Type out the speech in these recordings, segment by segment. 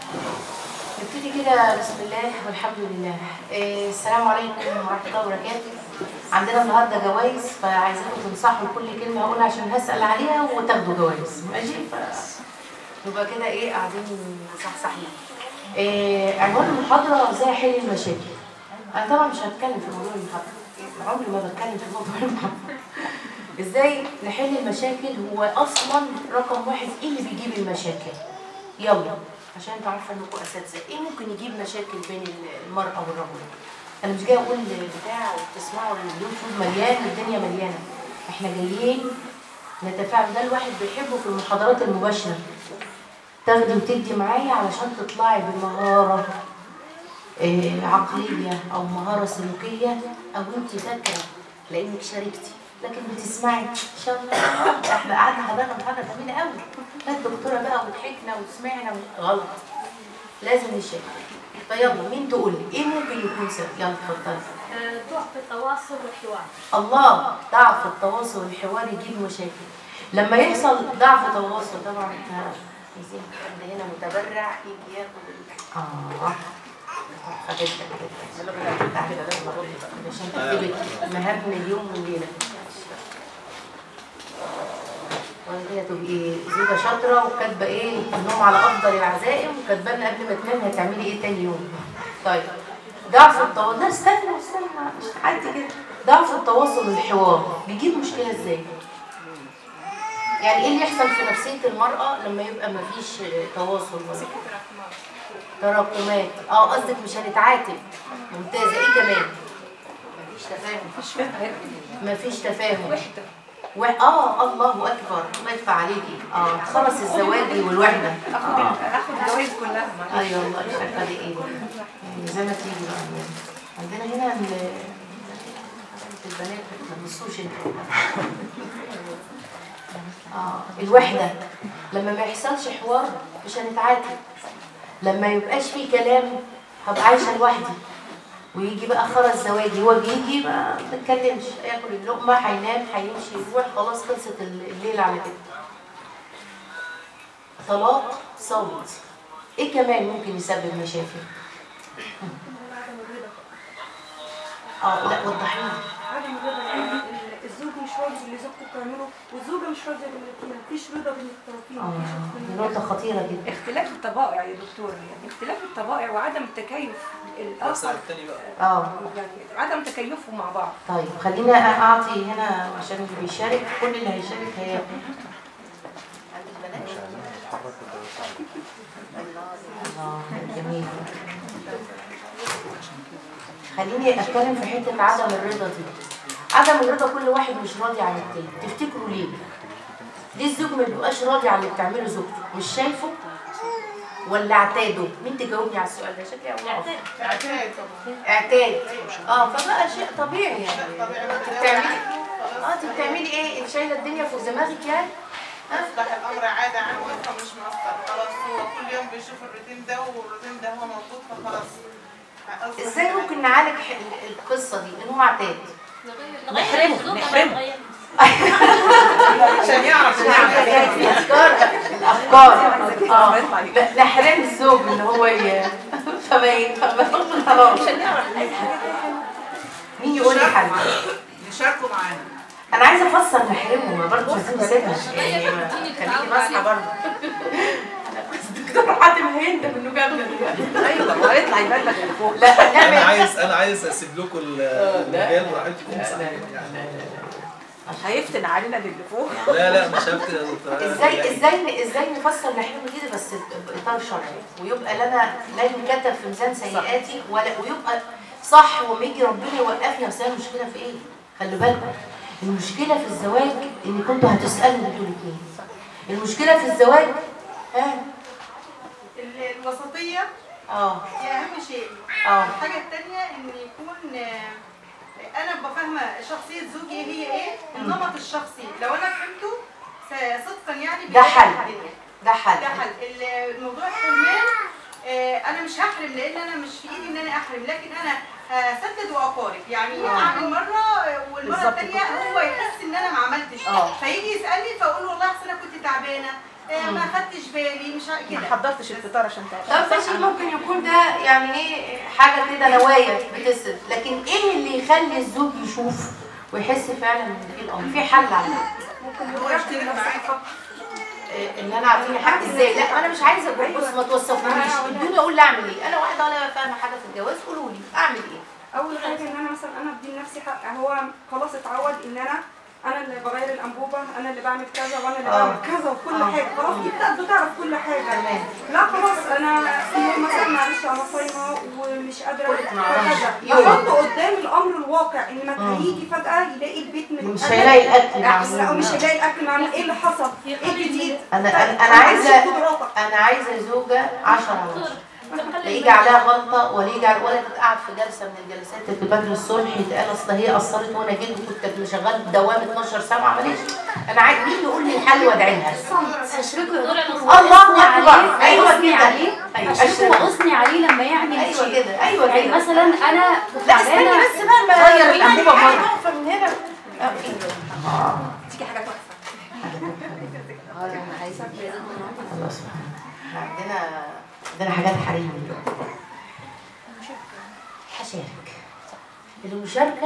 نبتدي كده بسم الله والحمد لله إيه السلام عليكم ورحمه الله وبركاته عندنا النهارده جوائز فعايزاكم تنصحوا كل كلمه هقولها عشان هسال عليها وتاخدوا جوائز ماشي ف نبقى كده ايه قاعدين صحصحين إيه عنوان المحاضره ازاي احل المشاكل انا طبعا مش هتكلم في موضوع المحاضره عمري ما بتكلم في موضوع المحاضره ازاي نحل المشاكل هو اصلا رقم واحد ايه اللي بيجيب المشاكل يلا عشان انتوا عارفه انكم اساتذه ايه ممكن يجيب مشاكل بين المراه والرجل انا مش جايه اقول بتاع وبتسمعوا اليوتيوب مليان الدنيا مليانه احنا جايين نتفاعل ده الواحد بيحبه في المحاضرات المباشره تاخدي وتدي معايا علشان تطلعي بمهاره إيه عقليه او مهاره سلوكيه او انت فاكره لانك شاركتي لكن بتسمعي ان شاء الله احنا قعدنا حضرنا محاضره جميله قوي لا الدكتوره بقى وضحكنا وسمعنا غلط لازم نشارك فيلا مين تقول لي ايه ممكن يكون سبب يلا اتفضلي ضعف التواصل والحوار الله ضعف التواصل والحوار يجيب مشاكل لما يحصل ضعف تواصل طبعا احنا عايزين حد هنا متبرع يجي ياخد ال- اه خدتك كده تعالي بقى لازم ارد بقى عشان تكتبي مهام اليوم والليله وهي تبقي زوجة شاطرة وكاتبة ايه النوم على أفضل العزائم وكاتبة لنا قبل ما تنامي هتعملي ايه تاني يوم طيب ضعف التواصل لا استنى استنى مش عدي كده ضعف التواصل والحوار بيجيب مشكلة ازاي؟ يعني ايه اللي يحصل في نفسية المرأة لما يبقى مفيش تواصل ولا تراكمات اه قصدك مش هنتعاتب ممتازة ايه كمان؟ مفيش تفاهم مفيش فهم مفيش تفاهم وحدة و... اه الله اكبر الله يرفع عليكي اه خلص الزواج والوحده اخد اه اخد الجوايز كلها معلش ايوه والله مش عارفه دي ايه دي. يعني زي ما تيجي بقى يعني. عندنا هنا ال- البنات ما تبصوش انتوا اه الوحده لما ما يحصلش حوار مش هنتعاتب لما يبقاش فيه كلام هبقى عايشه لوحدي ويجي بقى خرز زواجي هو بيجي ما بنتكلمش ياكل اللقمه هينام هيمشي يروح خلاص خلصت الليله على كده طلاق صوت ايه كمان ممكن يسبب مشاكل عدم الرضا اه لا وضحي لي عدم الرضا يعني ال- الزوج مش راضي باللي زوجته بتعمله والزوجه مش راضيه باللي فيها مفيش رضا بين الطرفين اه مفيش دي من- نقطه خطيره جدا اختلاف الطبائع يا دكتور يعني اختلاف الطبائع وعدم التكيف الاخر الثاني بقى اه يعني عدم تكيفهم مع بعض طيب خلينا اعطي هنا عشان اللي بيشارك كل اللي هيشارك هياخد الله جميل خليني اتكلم في حته عدم الرضا دي عدم الرضا كل واحد مش راضي عن التاني تفتكروا ليه ليه الزوج ما بيبقاش راضي عن اللي بتعمله زوجته مش شايفه ولا اعتاده مين تجاوبني على السؤال ده شكلي اول اعتاد طبعا اعتاد اه فبقى شيء طبيعي يعني طبيعي انت بتعملي اه انت بتعملي ايه انت شايله الدنيا فوق دماغك يعني اصبح الامر عاده عنه فمش مؤثر خلاص هو كل يوم بيشوف الروتين ده والروتين ده هو موجود فخلاص أصبح ازاي عادة. ممكن نعالج ح- القصه دي ان هو اعتاد نحرمه نحرمه عشان يعرف يعمل الافكار الافكار اه يطلع لا- نحرم الزوج ان هو ي... فما ي- فما خلاص مين يقول لي حل نشاركوا معانا انا عايزه افسر نحرمه ما برضه مش عايزين نسيبها يعني ما- خليكي ماسحه برضه الدكتور حاتم هيندم انه جابنا دلوقتي ايوه هو يطلع يبلغ اللي فوق لا انا نعمل عايز انا عايز اسيب لكم ال- المجال براحتكم هيفتن علينا باللي فوق لا لا مش هفتن يا دكتور ازاي ازاي ازاي نفسر نحرمه دي بس باطار شرعي ويبقى لنا لا ينكتب في ميزان سيئاتي ولا ويبقى صح وما يجي ربنا يوقفني اصل هي المشكله في ايه؟ خلي بالكم المشكله في الزواج ان كنتوا هتسالوا انتوا الاثنين المشكله في الزواج ها ال- الوسطيه اه دي اهم شيء اه الحاجه الثانيه ان يكون آه، انا ابقى فاهمه شخصيه زوجي ايه هي ايه النمط الشخصي لو انا فهمته س- صدقا يعني ده حل. بيريح الدنيا. ده حل ده حل ال- الموضوع الحرمان آه، انا مش هحرم لان انا مش في ايدي ان انا احرم لكن انا هسدد واقارب يعني اعمل مره آه، والمره بالظبط الثانيه هو يحس ان انا ما عملتش آه. فيجي يسالني فاقول له والله اصل انا كنت تعبانه آه، ما خدتش بالي مش ع- ما كده حضرتش الفطار عشان تعرف طب ماشي ممكن يكون ده يعني ايه حاجه كده نوايا بتسد لكن ايه اللي يخلي الزوج يشوف ويحس فعلا ان في الامر في حل على ده ممكن هو يشتري نفسك فقط إيه، ان انا اعطيني حق ازاي لا انا مش عايزه اقول بص ما توصفونيش ادوني اقول لي اعمل ايه انا واحده ولا فاهمه حاجه في الجواز قولوا لي اعمل ايه اول حاجه ان انا مثلا انا بدي لنفسي حق هو خلاص اتعود ان انا انا اللي بغير الانبوبه انا اللي بعمل كذا وانا اللي آه. بعمل كذا وكل آه. حاجه خلاص دي بتاعت بتعرف كل حاجه تمام. لا خلاص انا في يوم مثلا معلش انا صايمه ومش قادره قلت ما أعرفش. كذا يوم. احطه قدام الامر الواقع ان ما هيجي فجاه يلاقي البيت متقلب. مش هيلاقي الأكل لا معمول. لا، مش هيلاقي الاكل معمول ايه اللي حصل ايه الجديد انا انا, أنا معلش عايزه قدراتك. انا عايزه زوجه 10 على 10 لا يجي عليها غلطه ولا يجي على ولا تتقعد في جلسه من الجلسات في بدر الصلح يتقال اصل هي قصرت وانا جيت وكنت شغال دوام 12 ساعه ما عملتش انا عايز مين يقول لي الحل وادعي لها اشركه الله اكبر ايوه اثني كده عليه ايوه اشركه أشركه. واثني عليه لما يعمل ايوه شيء كده ايوه يعني كده مثلا انا كنت لا استني تعبانه بس بقى ما غير الانبوبه مره فمن هنا آه، إيه؟ تيجي حاجه تحفه خلاص إحنا عندنا عندنا حاجات حريم دلوقتي هشارك المشاركة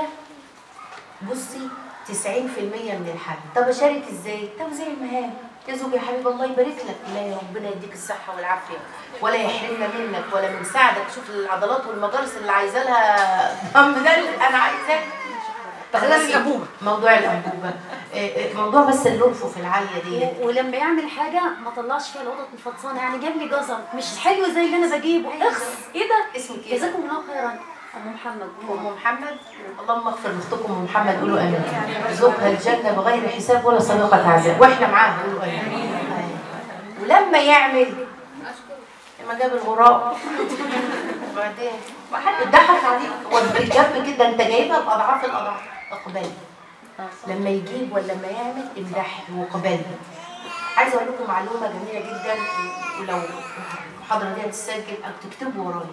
بصي 90% من الحل طب اشارك ازاي؟ طب زي المهام يا زوجي يا حبيبي الله يبارك لك لا يا ربنا يديك الصحة والعافية ولا يحرمنا منك ولا من ساعدك شوف العضلات والمجالس اللي عايزة لها دم ده اللي انا عايزاه تخيل الأنبوبة. موضوع الانبوبه إيه إيه، موضوع بس الانفف العاليه ديت و- ولما يعمل حاجه ما طلعش فيها القطط الفطسانه يعني جاب لي جزر مش حلو زي اللي انا بجيبه اخس ايه ده اسمك ايه؟ جزاكم الله خيرا ام محمد ام محمد اللهم اغفر لاختكم ام محمد قولوا امين زوجها الجنه بغير حساب ولا سابقه عذاب واحنا معاها قولوا امين ولما يعمل لما جاب الغراب وبعدين ما حد ضحك عليك هو الجنب كده انت جايبها باضعاف الاضعاف اقبلي لما يجيب ولا لما يعمل امدحي وقبلي عايزه اقول لكم معلومه جميله جدا ولو المحاضره دي هتسجل او تكتبوا ورايا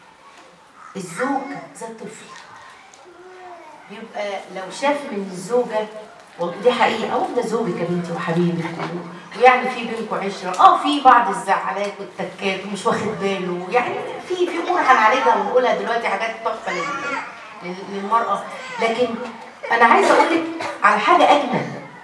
الزوج زي الطفل بيبقى لو شاف من الزوجة والله دي حقيقة اه ده زوجك يا بنتي وحبيبك ويعني في بينكم عشرة اه في بعض الزعلات والتكات ومش واخد باله يعني في في امور هنعالجها ونقولها دلوقتي حاجات تحفة لل- لل- للمرأة لكن انا عايزة اقول لك على حاجة اجمل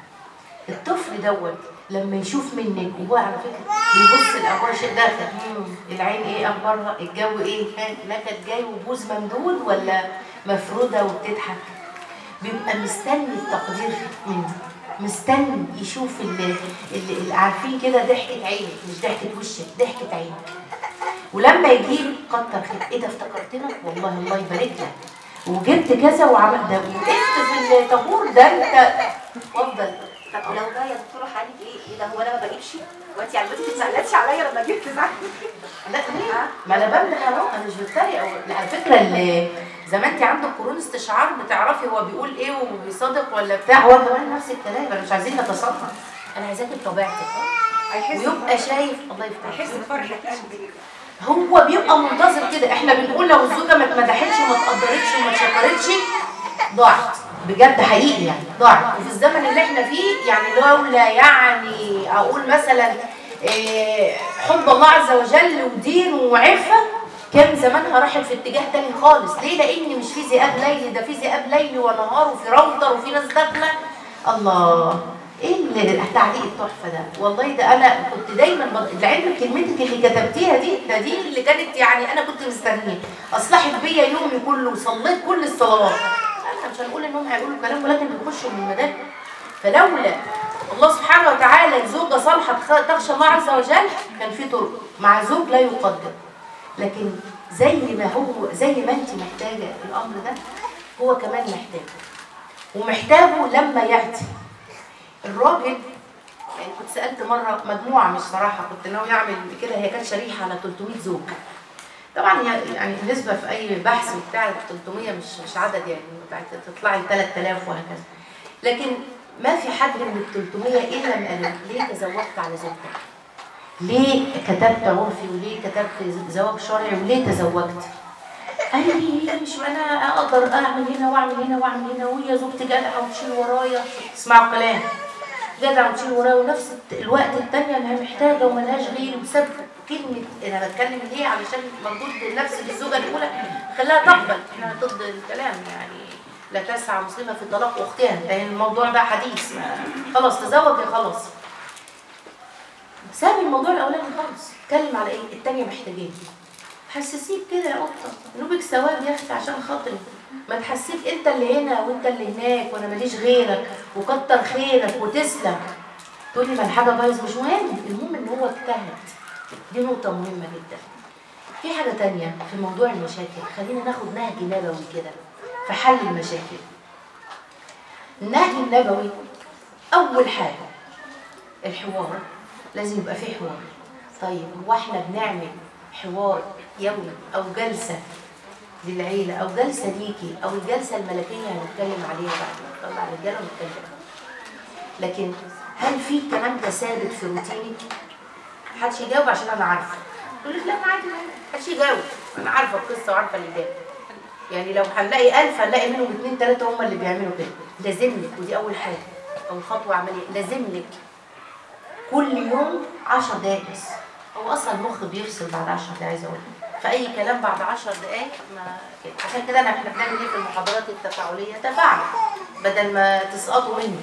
الطفل دوت لما يشوف منك وهو على فكره بيبص لابوه شيء داخل مم، العين ايه اخبارها الجو ايه ها، نكد جاي وبوز ممدود ولا مفروده وبتضحك بيبقى مستني التقدير منه مستني يشوف اللي, اللي, اللي عارفين كده ضحكه عينك مش ضحكه وشك ضحكه عينك ولما يجيب كتر خير ايه ده افتكرتنا والله الله يبارك لك وجبت كذا وعمل ده وقفت في الطابور ده انت وافضل طب لو بقى يا دكتوره حالك ايه ايه ده هو انا ما بجيبش وانت يعني ما تزعلاتش عليا لما جبت زعل لا ليه؟ ما انا بمدح اهو انا مش بتريق أو- لا على فكره اللي زي ما انت عندك قرون استشعار بتعرفي هو بيقول ايه وبيصادق ولا بتاع هو كمان نفس الكلام انا مش عايزين نتصنع انا عايزاكي بطبيعتك هيحس ويبقى شايف الله يفتح هيحس بفرحه قلبي هو بيبقى منتظر كده احنا بنقول لو الزوجه ما اتمدحتش وما اتقدرتش وما اتشكرتش ضاعت بجد حقيقي يعني ضاعت وفي الزمن اللي احنا فيه يعني لولا يعني اقول مثلا إيه، حب الله عز وجل ودين وعفه كان زمانها راحت في اتجاه تاني خالص ليه لان مش في ذئاب ليلي ده في ذئاب ليلي ونهار وفي راوتر وفي ناس داخله الله ايه اللي التعليق التحفه ده والله ده انا كنت دايما بض... لعلم كلمتك اللي كتبتيها دي ده دي اللي كانت يعني انا كنت مستنيه اصلحت بيا يومي كله وصليت كل الصلوات انا مش هنقول انهم هيقولوا كلام ولكن بيخشوا من المدارس فلولا الله سبحانه وتعالى زوجة صالحة تخ- تخشى الله عز وجل كان في طرق مع زوج لا يقدر لكن زي ما هو زي ما انت محتاجة الأمر ده هو كمان محتاجه ومحتاجه لما يعتي الراجل يعني كنت سألت مرة مجموعة مش صراحة كنت ناوي أعمل كده هي كانت شريحة على 300 زوج طبعا هي يعني النسبة في أي بحث بتاع 300 مش مش عدد يعني بتاعت تطلعي 3000 وهكذا لكن ما في حد من ال 300 إلا ما قال ليه تزوجت على زوجتك؟ ليه كتبت عرفي وليه كتبت زواج شرعي وليه تزوجت؟ قال لي مش انا اقدر اعمل هنا واعمل هنا واعمل هنا وهي زوجتي جدعه وتشيل ورايا اسمعوا كلام جدع وتشيل ورايا ونفس الت- الوقت التانية انها محتاجه وملهاش غيري وساب كلمه انا بتكلم ليه علشان مردود النفس للزوجه الاولى خلاها تقبل احنا ضد الكلام يعني لا تسعى مسلمه في طلاق اختها لان الموضوع ده حديث ما- خلاص تزوج يا خلاص ساب الموضوع الاولاني خالص اتكلم على ايه التانية محتاجين حسسيك كده يا قطه نوبك ثواب يا اختي عشان خاطري ما تحسيك انت اللي هنا وانت اللي هناك وانا ماليش غيرك وكتر خيرك وتسلم تقولي ما الحاجه بايظ مش مهم المهم ان هو اجتهد دي نقطه مهمه جدا في حاجه تانية في موضوع المشاكل خلينا ناخد نهج نبوي كده في حل المشاكل النهج النبوي اول حاجه الحوار لازم يبقى فيه حوار طيب هو احنا بنعمل حوار يومي او جلسه للعيله او جلسه ليكي او الجلسه الملكيه هنتكلم عليها بعد نطلع الرجاله ونتكلم لكن هل في الكلام ده ثابت في روتينك؟ محدش يجاوب عشان انا عارفه تقول لك لا انا عادي محدش يجاوب انا عارفه القصه وعارفه اللي جاب يعني لو هنلاقي ألف هنلاقي منهم اتنين تلاتة هم اللي بيعملوا كده لازم لك ودي أول حاجة أول خطوة عملية لازم لك كل يوم 10 دقايق بس هو اصلا المخ بيفصل بعد 10 دقايق عايزه اقول لك. فاي كلام بعد 10 دقايق ما كده عشان كده أنا- احنا بنعمل ايه في المحاضرات التفاعليه تفاعل بدل ما تسقطوا مني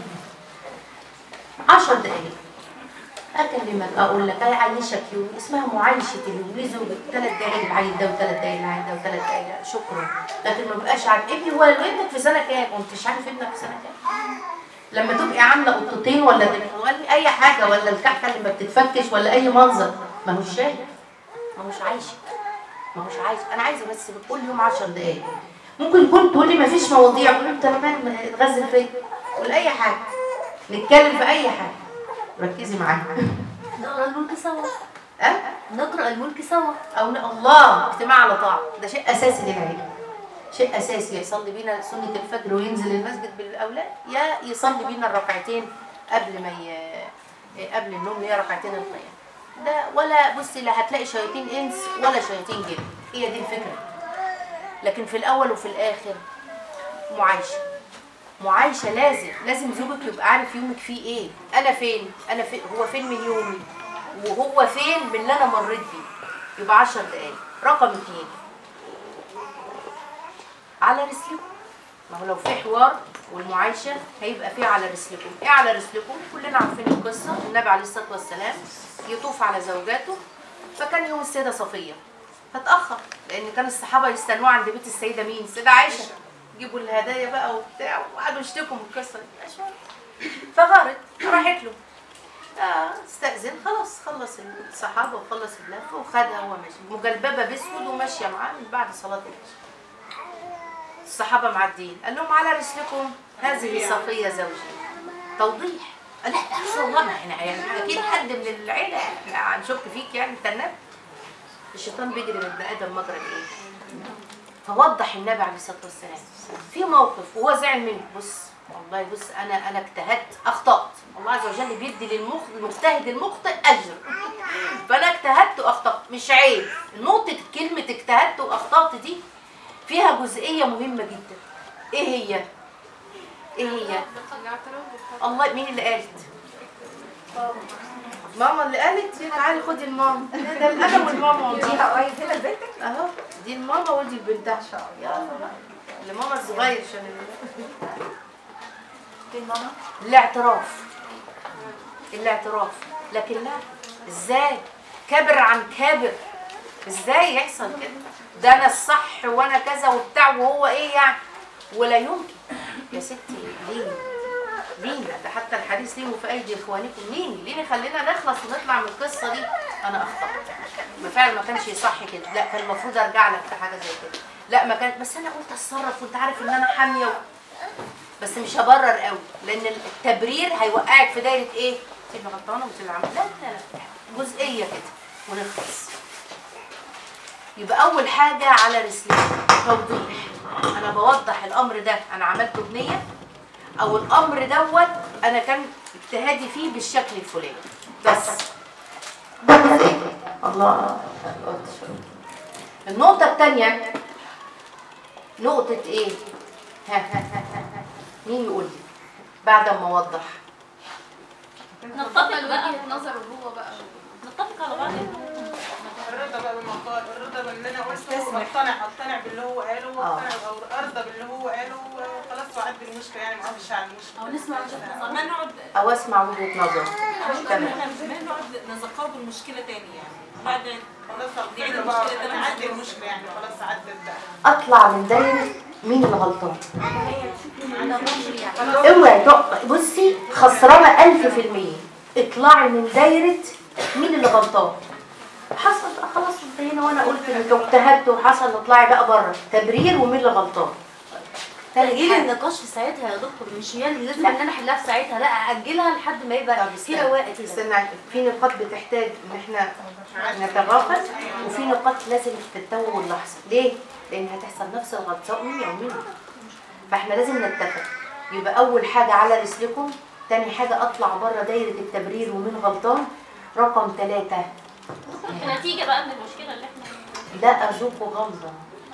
10 دقايق اكلمك اقول لك اعيشك يوم اسمها معايشه اليوم ليه زوجك ثلاث دقايق العيل ده وثلاث دقايق العيل ده وثلاث دقايق لا، شكرا لكن ما بقاش عارف ابني هو ابنك في سنه كام وانت مش عارف ابنك في سنه كام لما تبقي عامله قطتين ولا ولا اي حاجه ولا الكحكه اللي ما بتتفكش ولا اي منظر ما هوش شايف ما هوش عايش ما هوش عايش انا عايزه بس كل يوم 10 دقايق ممكن يكون تقول لي ما فيش مواضيع قول انت كمان اتغزل فيا قول اي حاجه نتكلم في اي حاجه ركزي معايا نقرا الملك سوا أه؟ نقرا الملك سوا او ن- الله اجتماع على طاعه ده شيء اساسي للعيله شيء اساسي يصلي بينا سنه الفجر وينزل المسجد بالاولاد يا يصلي بينا الركعتين قبل ما ي... قبل النوم اللي هي ركعتين القيام ده ولا بصي لا هتلاقي شياطين انس ولا شياطين جن هي دي الفكره لكن في الاول وفي الاخر معايشه معايشه لازم لازم زوجك يبقى عارف يومك فيه ايه انا فين انا فين هو فين من يومي وهو فين من اللي انا مريت بيه يبقى 10 دقايق رقم اثنين على رسلكم ما هو لو في حوار والمعايشه هيبقى فيه على رسلكم ايه على رسلكم كلنا عارفين القصه النبي عليه الصلاه والسلام يطوف على زوجاته فكان يوم السيده صفيه فتاخر لان كان الصحابه يستنوه عند بيت السيده مين السيده عائشه يجيبوا الهدايا بقى وبتاع وقعدوا يشتكوا من القصه دي أشوار. فغارت راحت له آه، استأذن خلاص خلص الصحابة وخلص اللف وخدها وهو ماشي مجلببة باسود وماشية معاه من بعد صلاة العشاء الصحابة معديين قال لهم على رسلكم هذه صفية زوجي توضيح قال لا لا والله ما احنا يعني اكيد حد من العيلة احنا هنشك فيك يعني انت النبي الشيطان بيجري من ابن ادم مجرى الايه فوضح النبي عليه الصلاه والسلام في موقف وهو زعل منه بص والله بص انا انا اجتهدت اخطات الله عز وجل بيدي للمخ المجتهد المخطئ اجر فانا اجتهدت واخطات مش عيب نقطه كلمه اجتهدت واخطات دي فيها جزئيه مهمه جدا ايه هي ايه هي الله مين اللي قالت ماما اللي قالت تعالي خدي الماما ده الانا والماما والله. دي هواية هنا لبنتك اهو دي الماما ودي البنت يلا بقى لماما الصغير عشان ال- فين ماما؟ الاعتراف الاعتراف لكن لا ازاي كابر عن كابر ازاي يحصل كده ده انا الصح وانا كذا وبتاع وهو ايه يعني ولا يمكن يا ستي ليه ليه ده حتى الحديث ليه في ايدي اخوانكم ليه ليه خلينا نخلص ونطلع من القصه دي انا اخطات ما فعلا ما كانش يصح كده لا كان المفروض ارجع لك في حاجه زي كده لا ما كان بس انا قلت اتصرف وانت عارف ان انا حاميه و... بس مش هبرر قوي لان التبرير هيوقعك في دايره ايه انت اللي غلطانه وانت اللي عملت لا لا لا جزئيه كده ونخلص يبقى اول حاجه على رسلي توضيح انا بوضح الامر ده انا عملته بنيه او الامر دوت انا كان اجتهادي فيه بالشكل الفلاني بس ده جزئيه الله النقطه الثانيه نقطه ايه ها ها ها ها ها. مين يقول لي بعد ما اوضح نتفق بقى وجهه نظره هو بقى نتفق على بعض الرضا بقى بالمقال الرضا باللي انا قلته واقتنع اقتنع باللي هو قاله واقتنع او ارضى باللي هو قاله وخلاص وعدي المشكله يعني ما اقفش على المشكله او نسمع وجهه نظر ما نقعد او اسمع وجهه نظر تمام ما نقعد نذكره بالمشكله تاني يعني بعد خلاص يعني أقتنع بقى المشكلة ده عدي المشكله يعني خلاص عدت بقى اطلع من دايره مين اللي غلطان ده مصري يعني اوعي تق- بصي خسرانه ألف في المية اطلعي من دايرة مين اللي غلطان حصل بقى خلاص انتهينا وانا قلت انك اجتهدت وحصل اطلعي بقى بره تبرير ومين اللي غلطان تأجيل النقاش في ساعتها يا دكتور مش يعني لازم ان انا احلها في ساعتها لا اجلها لحد ما يبقى طب في استنى. رواقه كده استنى في نقاط بتحتاج ان احنا نتغافل وفي نقاط لازم تتوه اللحظه ليه؟ لان هتحصل نفس الغلط سواء مني او منك فاحنا لازم نتفق يبقى اول حاجه على رسلكم تاني حاجه اطلع بره دايره التبرير ومين غلطان رقم ثلاثة النتيجه بقى من المشكله اللي احنا لا أذوق غمضة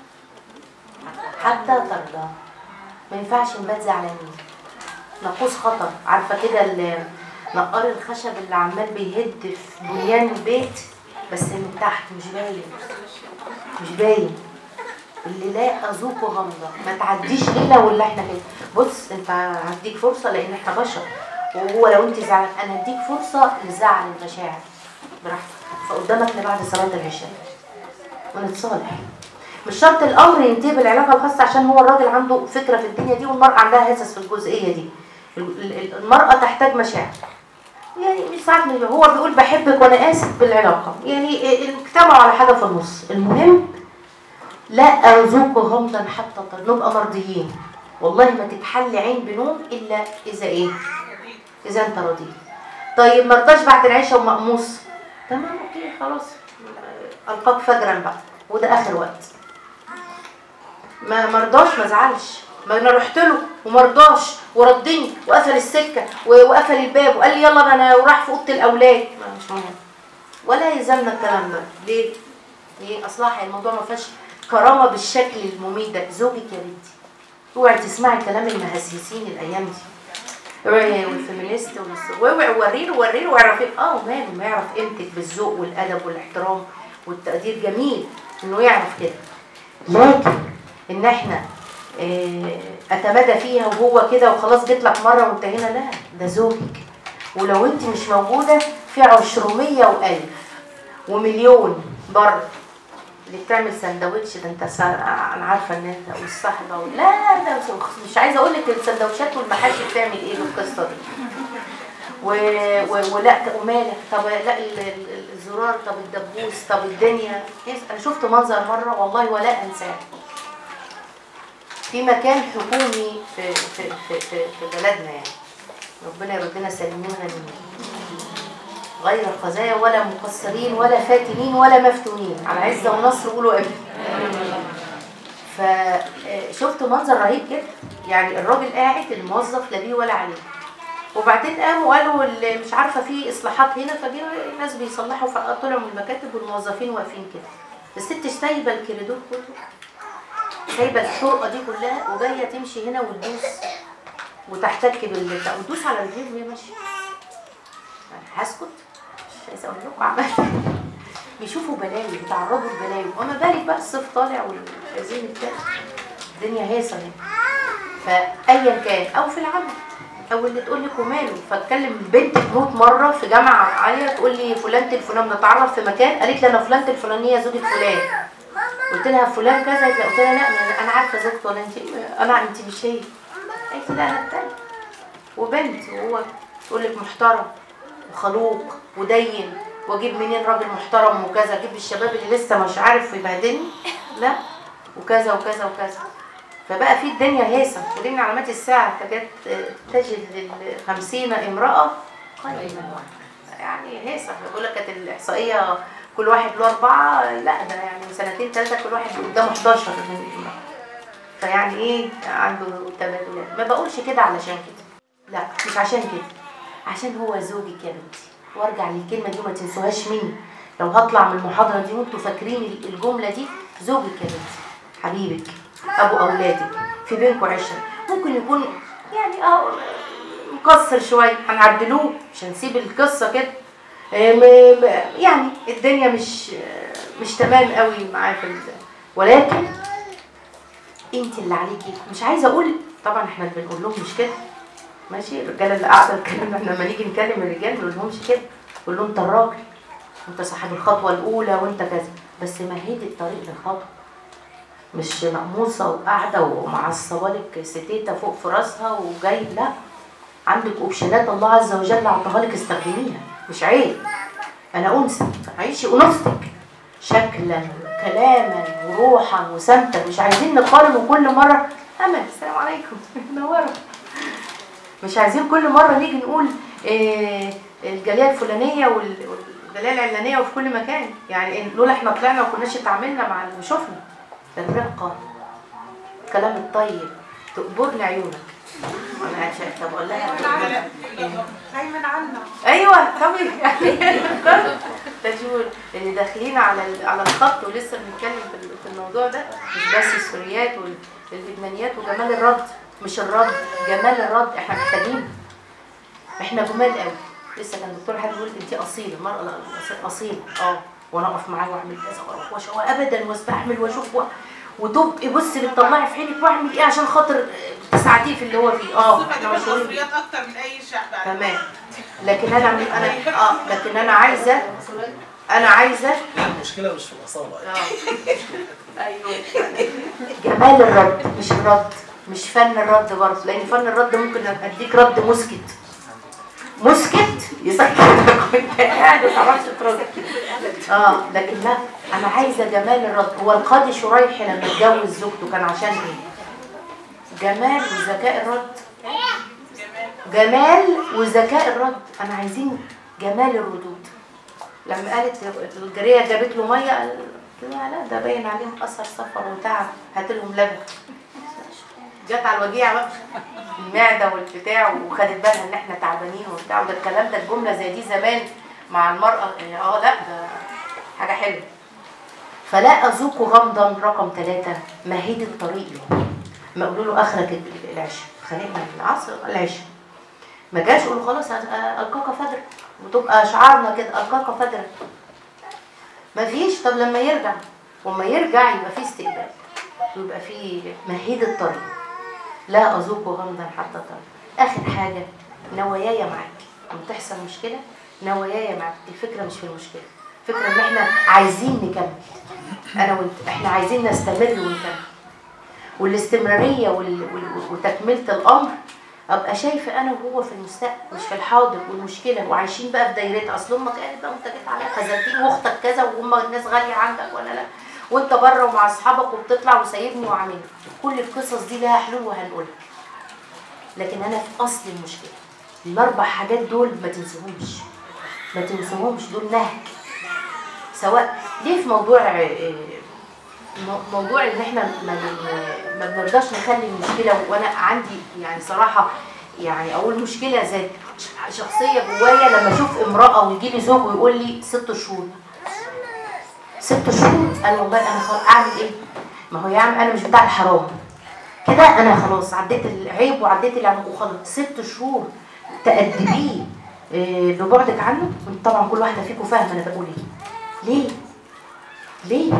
حتى ترضى ما ينفعش نبات زعلانين نقوص خطر عارفة كده ال- نقار الخشب اللي عمال بيهد في بنيان البيت بس من تحت مش باين مش باين اللي لا أذوق غمضة ما تعديش ليلة ولا احنا كده بص انت هديك فرصة لان احنا بشر وهو لو انت زعلان انا هديك فرصة لزعل المشاعر براحتك فقدامك لبعد صلاة العشاء ونتصالح مش شرط الامر ينتهي بالعلاقه الخاصه عشان هو الراجل عنده فكره في الدنيا دي والمراه عندها هسس في الجزئيه دي ال- ال- المراه تحتاج مشاعر يعني مش ساعات ما يبقى هو بيقول بحبك وانا اسف بالعلاقه يعني اجتمعوا على حاجه في النص المهم لا اذوق غمضا حتى تر- نبقى مرضيين والله ما تتحل عين بنوم الا اذا ايه اذا انت رضيت طيب ما رضاش بعد العشاء ومقموص تمام اوكي خلاص القاك فجرا بقى وده اخر وقت ما مرضاش ما زعلش ما انا رحت له وما رضاش وردني وقفل السكه و- وقفل الباب وقال لي يلا انا وراح في اوضه الاولاد ما مش مهم ولا يلزمنا الكلام ده ليه؟ ليه اصلا الموضوع ما فيهاش كرامه بالشكل المميت ده زوجك يا بنتي اوعي تسمعي كلام المهزيزين الايام دي اوعي والفيمينيست والس- واوعي وريله وريله واعرفي اه ماله ما يعرف قيمتك بالذوق والادب والاحترام والتقدير جميل انه يعرف كده لكن ان احنا آه، اتمادى فيها وهو كده وخلاص جيت لك مره وانتهينا لا ده زوجك ولو انت مش موجوده في عشرمية والف ومليون بره اللي بتعمل سندوتش ده انت سا... انا عارفه ان انت والصحبه وال... لا ده مش- مش عايزه اقول لك السندوتشات والمحاشي بتعمل ايه بالقصه دي و... و... ولا ومالك طب لا ال- ال- الزرار طب الدبوس طب الدنيا إيه، انا شفت منظر مره والله ولا انساه في مكان حكومي في في في في, في بلدنا يعني ربنا يردنا سالمين غنيين غير خزايا ولا مقصرين ولا فاتنين ولا مفتونين على عزة ونصر قولوا امين فشفت منظر رهيب جدا يعني الراجل قاعد الموظف لا بيه ولا عليه وبعدين قاموا قالوا اللي مش عارفه في اصلاحات هنا فجينا الناس بيصلحوا فطلعوا من المكاتب والموظفين واقفين كده الست سايبه الكريدور كله سايبه الطرقه دي كلها وجايه تمشي هنا وتدوس وتحتك بال وتدوس على رجليه وهي ماشيه أنا هسكت مش عايزه اقول لكم عملت بيشوفوا بلاوي بيتعرضوا لبلاوي وما بالك بقى الصيف طالع والعايزين بتاع الدنيا هيصه هنا فايا كان او في العمل او اللي تقول لك وماله فاتكلم البنت تموت مره في جامعه عاليه تقول لي فلانه الفلان بنتعرف في مكان قالت لي انا فلانه الفلانيه زوجة فلان قلت لها فلان كذا قالت لي قلت لها لا ما انا عارفه زوجته ولا انت انا انت مش هي قالت لي لا انا التانية وبنت وهو تقول لك محترم وخلوق ودين واجيب منين راجل محترم وكذا اجيب الشباب اللي لسه مش عارف يبهدلني لا وكذا وكذا وكذا فبقى في الدنيا هيصه ودين علامات الساعه تكاد تجد للخمسين امراه قائما يعني هيصه بقول لك كانت الاحصائيه كل واحد له اربعه لا ده يعني من سنتين ثلاثه كل واحد قدامه 11 من امراه فيعني ايه عنده تبادلات ما بقولش كده علشان كده لا مش عشان كده عشان هو زوجك يا بنتي وارجع للكلمه دي وما تنسوهاش مني لو هطلع من المحاضره دي وانتوا فاكرين الجمله دي زوجك يا بنتي حبيبك ابو اولادك في بينكم عشره ممكن يكون يعني اه مكسر شويه هنعدلوه مش هنسيب القصه كده آه، م- م- يعني الدنيا مش آه، مش تمام قوي معاه في ال- ولكن انت اللي عليكي مش عايزه اقول طبعا احنا اللي بنقول لهم مش كده ماشي الرجاله اللي قاعده الكلام احنا لما نيجي نكلم الرجال ما نقولهمش كده نقول لهم انت الراجل وانت صاحب الخطوه الاولى وانت كذا بس مهدي الطريق للخطوه مش مقموصه وقاعده ومعصبه لك ستيته فوق في راسها وجاي لا عندك اوبشنات الله عز وجل اعطاها لك استخدميها مش عيب انا انثى عيشي انوثتك شكلا كلاما وروحا وسمتا مش عايزين نقارن وكل مره امل السلام عليكم منوره مش عايزين كل مره نيجي نقول إيه الجاليه الفلانيه وال- والجاليه العلانيه وفي كل مكان يعني إن لولا احنا طلعنا وما كناش اتعاملنا مع اللي شفنا الرقه الكلام الطيب تقبرني عيونك انا عشان طب اقول لها دايما عنا ايوه طبيعي يعني تجول اللي داخلين على ال- على الخط ولسه بنتكلم في ال- في الموضوع ده مش بس السوريات واللبنانيات وجمال الرد مش الرد جمال الرد احنا محتاجين احنا جمال قوي لسه كان الدكتور حد بيقول انت اصيله المراه الأص- اصيله اه وانا اقف معاه واعمل كذا واروح وأش- وابدا واستحمل واشوف و... وتبقي بصي بتطلعي في عينك واعمل ايه عشان خاطر تساعديه في اللي هو فيه اه الصفه دي احنا في مشهورين بيه. المصريات اكتر من اي شعب على تمام لكن انا انا اه لكن انا عايزه انا عايزه المشكله مش في الاصاله يعني. اه ايوه جمال الرد مش الرد مش فن الرد برضه لان فن الرد ممكن اديك رد مسكت مسكت يسكتك وانت قاعد ما تعرفش ترد اه لكن لا انا عايزه جمال الرد هو القاضي شريحي لما اتجوز زوجته كان عشان ايه؟ جمال وذكاء الرد جمال وذكاء الرد انا عايزين جمال الردود لما قالت الجاريه جابت له ميه قال لها لا ده باين عليهم اثر سفر وتعب هات لهم لبن جت على الوجيع بقى المعده والبتاع وخدت بالها ان احنا تعبانين وبتاع وده الكلام ده الجمله زي دي زمان مع المراه اه لا ده حاجه حلوه فلا اذوق غمضا رقم ثلاثة مهيد الطريق له ما قولوا له اخرك العشاء خانقنا العصر العشاء ما جاش قولوا خلاص أ- القاك فجرا وتبقى شعارنا كده القاك فجرا ما فيش طب لما يرجع وما يرجع يبقى في استقبال ويبقى في مهيد الطريق لا اذوق غمضا حتى طريق اخر حاجه نواياي معاك لما تحصل مشكله نواياي معاك الفكره مش في المشكله الفكره ان احنا عايزين نكمل انا وانت احنا عايزين نستمر ونكمل والاستمراريه وال... وال... وتكمله الامر ابقى شايفه انا وهو في المستقبل مش في الحاضر والمشكله وعايشين بقى في دايرتها اصل امك قالت بقى وانت جيت عليها خزنتين واختك كذا وهم الناس غاليه عندك ولا لا وانت بره ومع اصحابك وبتطلع وسايبني وعاملها كل القصص دي لها حلول وهنقولها لكن انا في اصل المشكله الاربع حاجات دول ما تنسوهمش ما تنسوهمش دول نهج سواء ليه في موضوع آه، مو- موضوع ان احنا ما بن- ما بنرضاش نخلي المشكله وانا عندي يعني صراحه يعني اقول مشكله ذات شخصيه جوايا لما اشوف امراه ويجي لي زوج ويقول لي ست شهور ست شهور انا والله انا خلاص اعمل ايه؟ ما هو يا عم انا مش بتاع الحرام كده انا خلاص عديت العيب وعديت العيب وخلاص ست شهور تأدبيه إيه، ببعدك عنه وانت طبعا كل واحده فيكم فاهمه انا بقول ايه ليه؟ ليه؟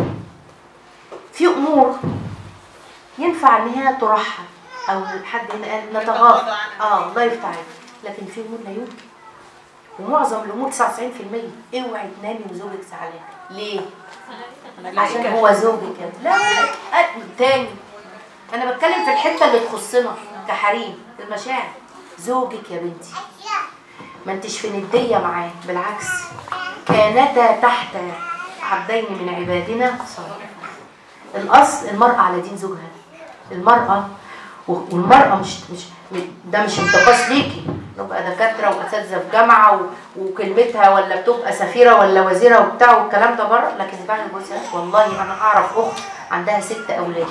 في امور ينفع ان هي ترحل او حد هنا قال نتغاضى اه الله يفتح عليك لكن في امور لا يمكن ومعظم الامور 99% اوعي تنامي وزوجك زعلان ليه؟ عشان هو زوجك لا لا تاني انا بتكلم في الحته اللي تخصنا كحريم المشاعر زوجك يا بنتي ما انتش في نديه معاه بالعكس كانتا تحت عبدين من عبادنا صالحين الاصل المراه على دين زوجها المراه والمراه مش مش ده مش انتقاص ليكي نبقى دكاتره واساتذه في جامعه و- وكلمتها ولا بتبقى سفيره ولا وزيره وبتاع والكلام ده بره لكن بعد جوزها والله انا اعرف اخت عندها ست اولاد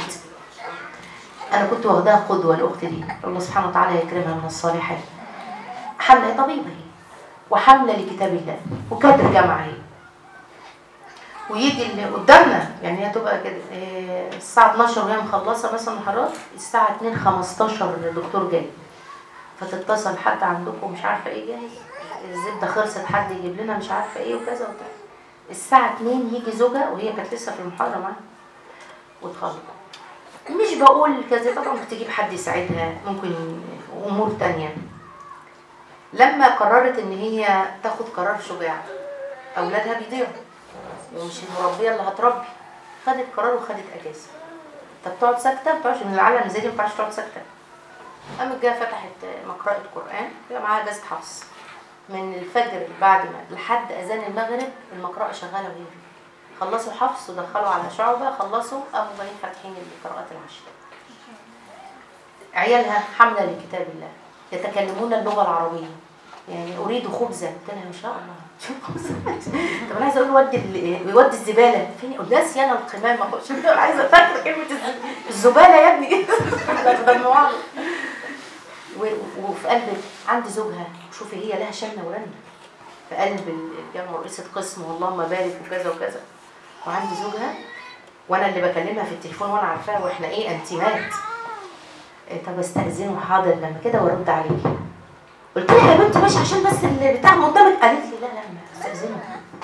انا كنت واخداها قدوه الاخت دي الله سبحانه وتعالى يكرمها من الصالحات حامله طبيبه هي وحامله لكتاب الله وكادر جامعه هي ويجي اللي قدامنا يعني هي تبقى كده إيه، الساعه 12 وهي مخلصه مثلا محاضرات الساعه 2 15 الدكتور جاي فتتصل حد عندكم مش عارفه ايه جاهز الزبده خلصت حد يجيب لنا مش عارفه ايه وكذا وبتاع الساعه 2 يجي زوجها وهي كانت لسه في المحاضره معانا وتخلص مش بقول كذا طبعا ممكن تجيب حد يساعدها ممكن امور تانية لما قررت ان هي تاخد قرار شجاع اولادها بيضيعوا ومش المربيه اللي هتربي خدت قرار وخدت اجازه طب تقعد ساكته ما بتقعدش من العالم زي دي ما ينفعش تقعد ساكته قامت جايه فتحت مقرأة قرآن بيبقى معاها اجازه حفص من الفجر بعد ما لحد اذان المغرب المقرأة شغاله وهي فيه خلصوا حفص ودخلوا على شعبة خلصوا قاموا جايين فاتحين القراءات العشر عيالها حاملة لكتاب الله يتكلمون اللغة العربية يعني أريد خبزا قلت لها إن شاء الله شوف خبزة طب أنا عايزة أقول ودي ال- ودي الزبالة فين ناسي أنا القمامة مش أنا عايزة فاكرة كلمة الز- الزبالة يا ابني ده المواعظ و- وفي قلب عند زوجها شوفي هي لها شنة ورنة في قلب الجامعة ورئيسة قسم واللهم بارك وكذا وكذا وعندي زوجها وانا اللي بكلمها في التليفون وانا عارفاها واحنا ايه انتيمات إيه طب استاذنه حاضر لما كده وارد عليكي قلت لها يا بنتي ماشي عشان بس اللي بتاع قدامك قالت لي لا لا ما استاذنه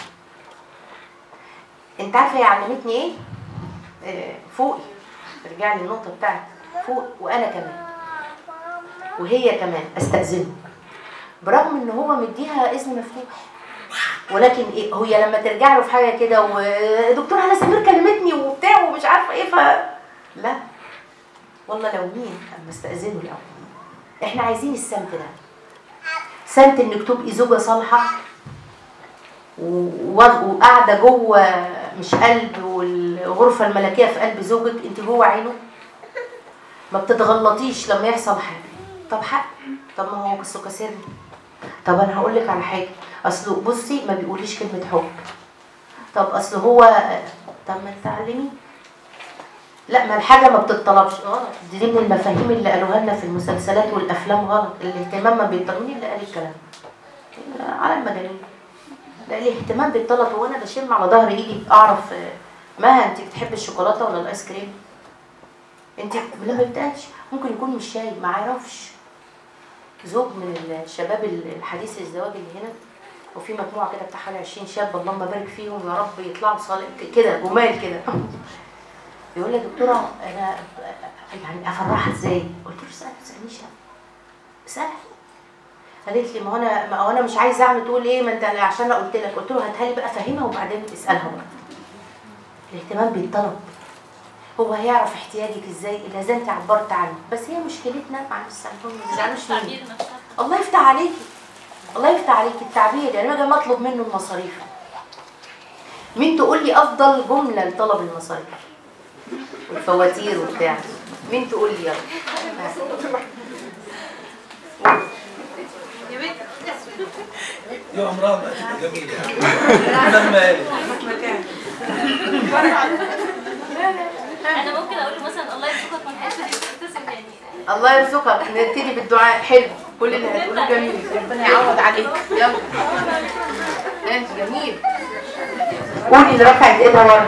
انت عارفه هي علمتني ايه؟ إيه فوقي ارجع لي النقطه بتاعتي فوق وانا كمان وهي كمان استاذنه برغم ان هو مديها اذن مفتوح ولكن ايه هي لما ترجع له في حاجه كده ودكتور هلا سمير كلمتني وبتاع ومش عارفه ايه ف لا والله لو مين اما استاذنه الاول احنا عايزين السمت ده سمت انك تبقي زوجه صالحه و- و- وقاعده جوه مش قلب والغرفه الملكيه في قلب زوجك انت جوه عينه ما بتتغلطيش لما يحصل حاجه طب حق طب ما هو قصه كسرني طب انا هقول لك على حاجه اصله بصي ما بيقوليش كلمه حب طب اصل هو طب ما تعلمي لا ما الحاجه ما بتطلبش غلط دي من المفاهيم اللي قالوها لنا في المسلسلات والافلام غلط الاهتمام ما بيطلب مين اللي قال الكلام ده؟ على المجانين لا الاهتمام بيطلب هو انا بشم على ظهر ايدي اعرف آه، مها انت بتحبي الشوكولاته ولا الايس كريم انت لما بيتقالش ممكن يكون مش شاي ما يعرفش زوج من الشباب الحديث الزواج اللي هنا وفي مجموعه كده بتاع حوالي 20 شاب اللهم بارك فيهم يا رب يطلعوا صالح كده جمال كده بيقول لي يا دكتوره انا يعني افرحها ازاي؟ قلت له اسالها ما تسالنيش لا. اسالها قالت لي ما هو انا ما هو انا مش عايزه اعمل تقول ايه ما انت عشان انا قلت لك قلت له هاتها لي بقى فهمها وبعدين اسالها بقى الاهتمام بيتطلب هو هيعرف احتياجك ازاي اذا زي انت عبرت عنه بس هي مشكلتنا مع السلفون ما تزعلوش مني التعبير نفسها الله يفتح عليكي الله يفتح عليكي التعبير يعني انا مطلب منه المصاريف مين تقول لي افضل جمله لطلب المصاريف والفواتير وبتاع مين تقول لي يلا يا بنت يا عمرها ما هتبقى جميلة يعني لما قالت انا ممكن اقول له مثلا الله يرزقك من حيث لا تحتسب يعني الله يرزقك نبتدي بالدعاء حلو كل اللي هتقوله جميل ربنا يعوض عليك يلا انت جميل قولي اللي رفعت ايدها ورا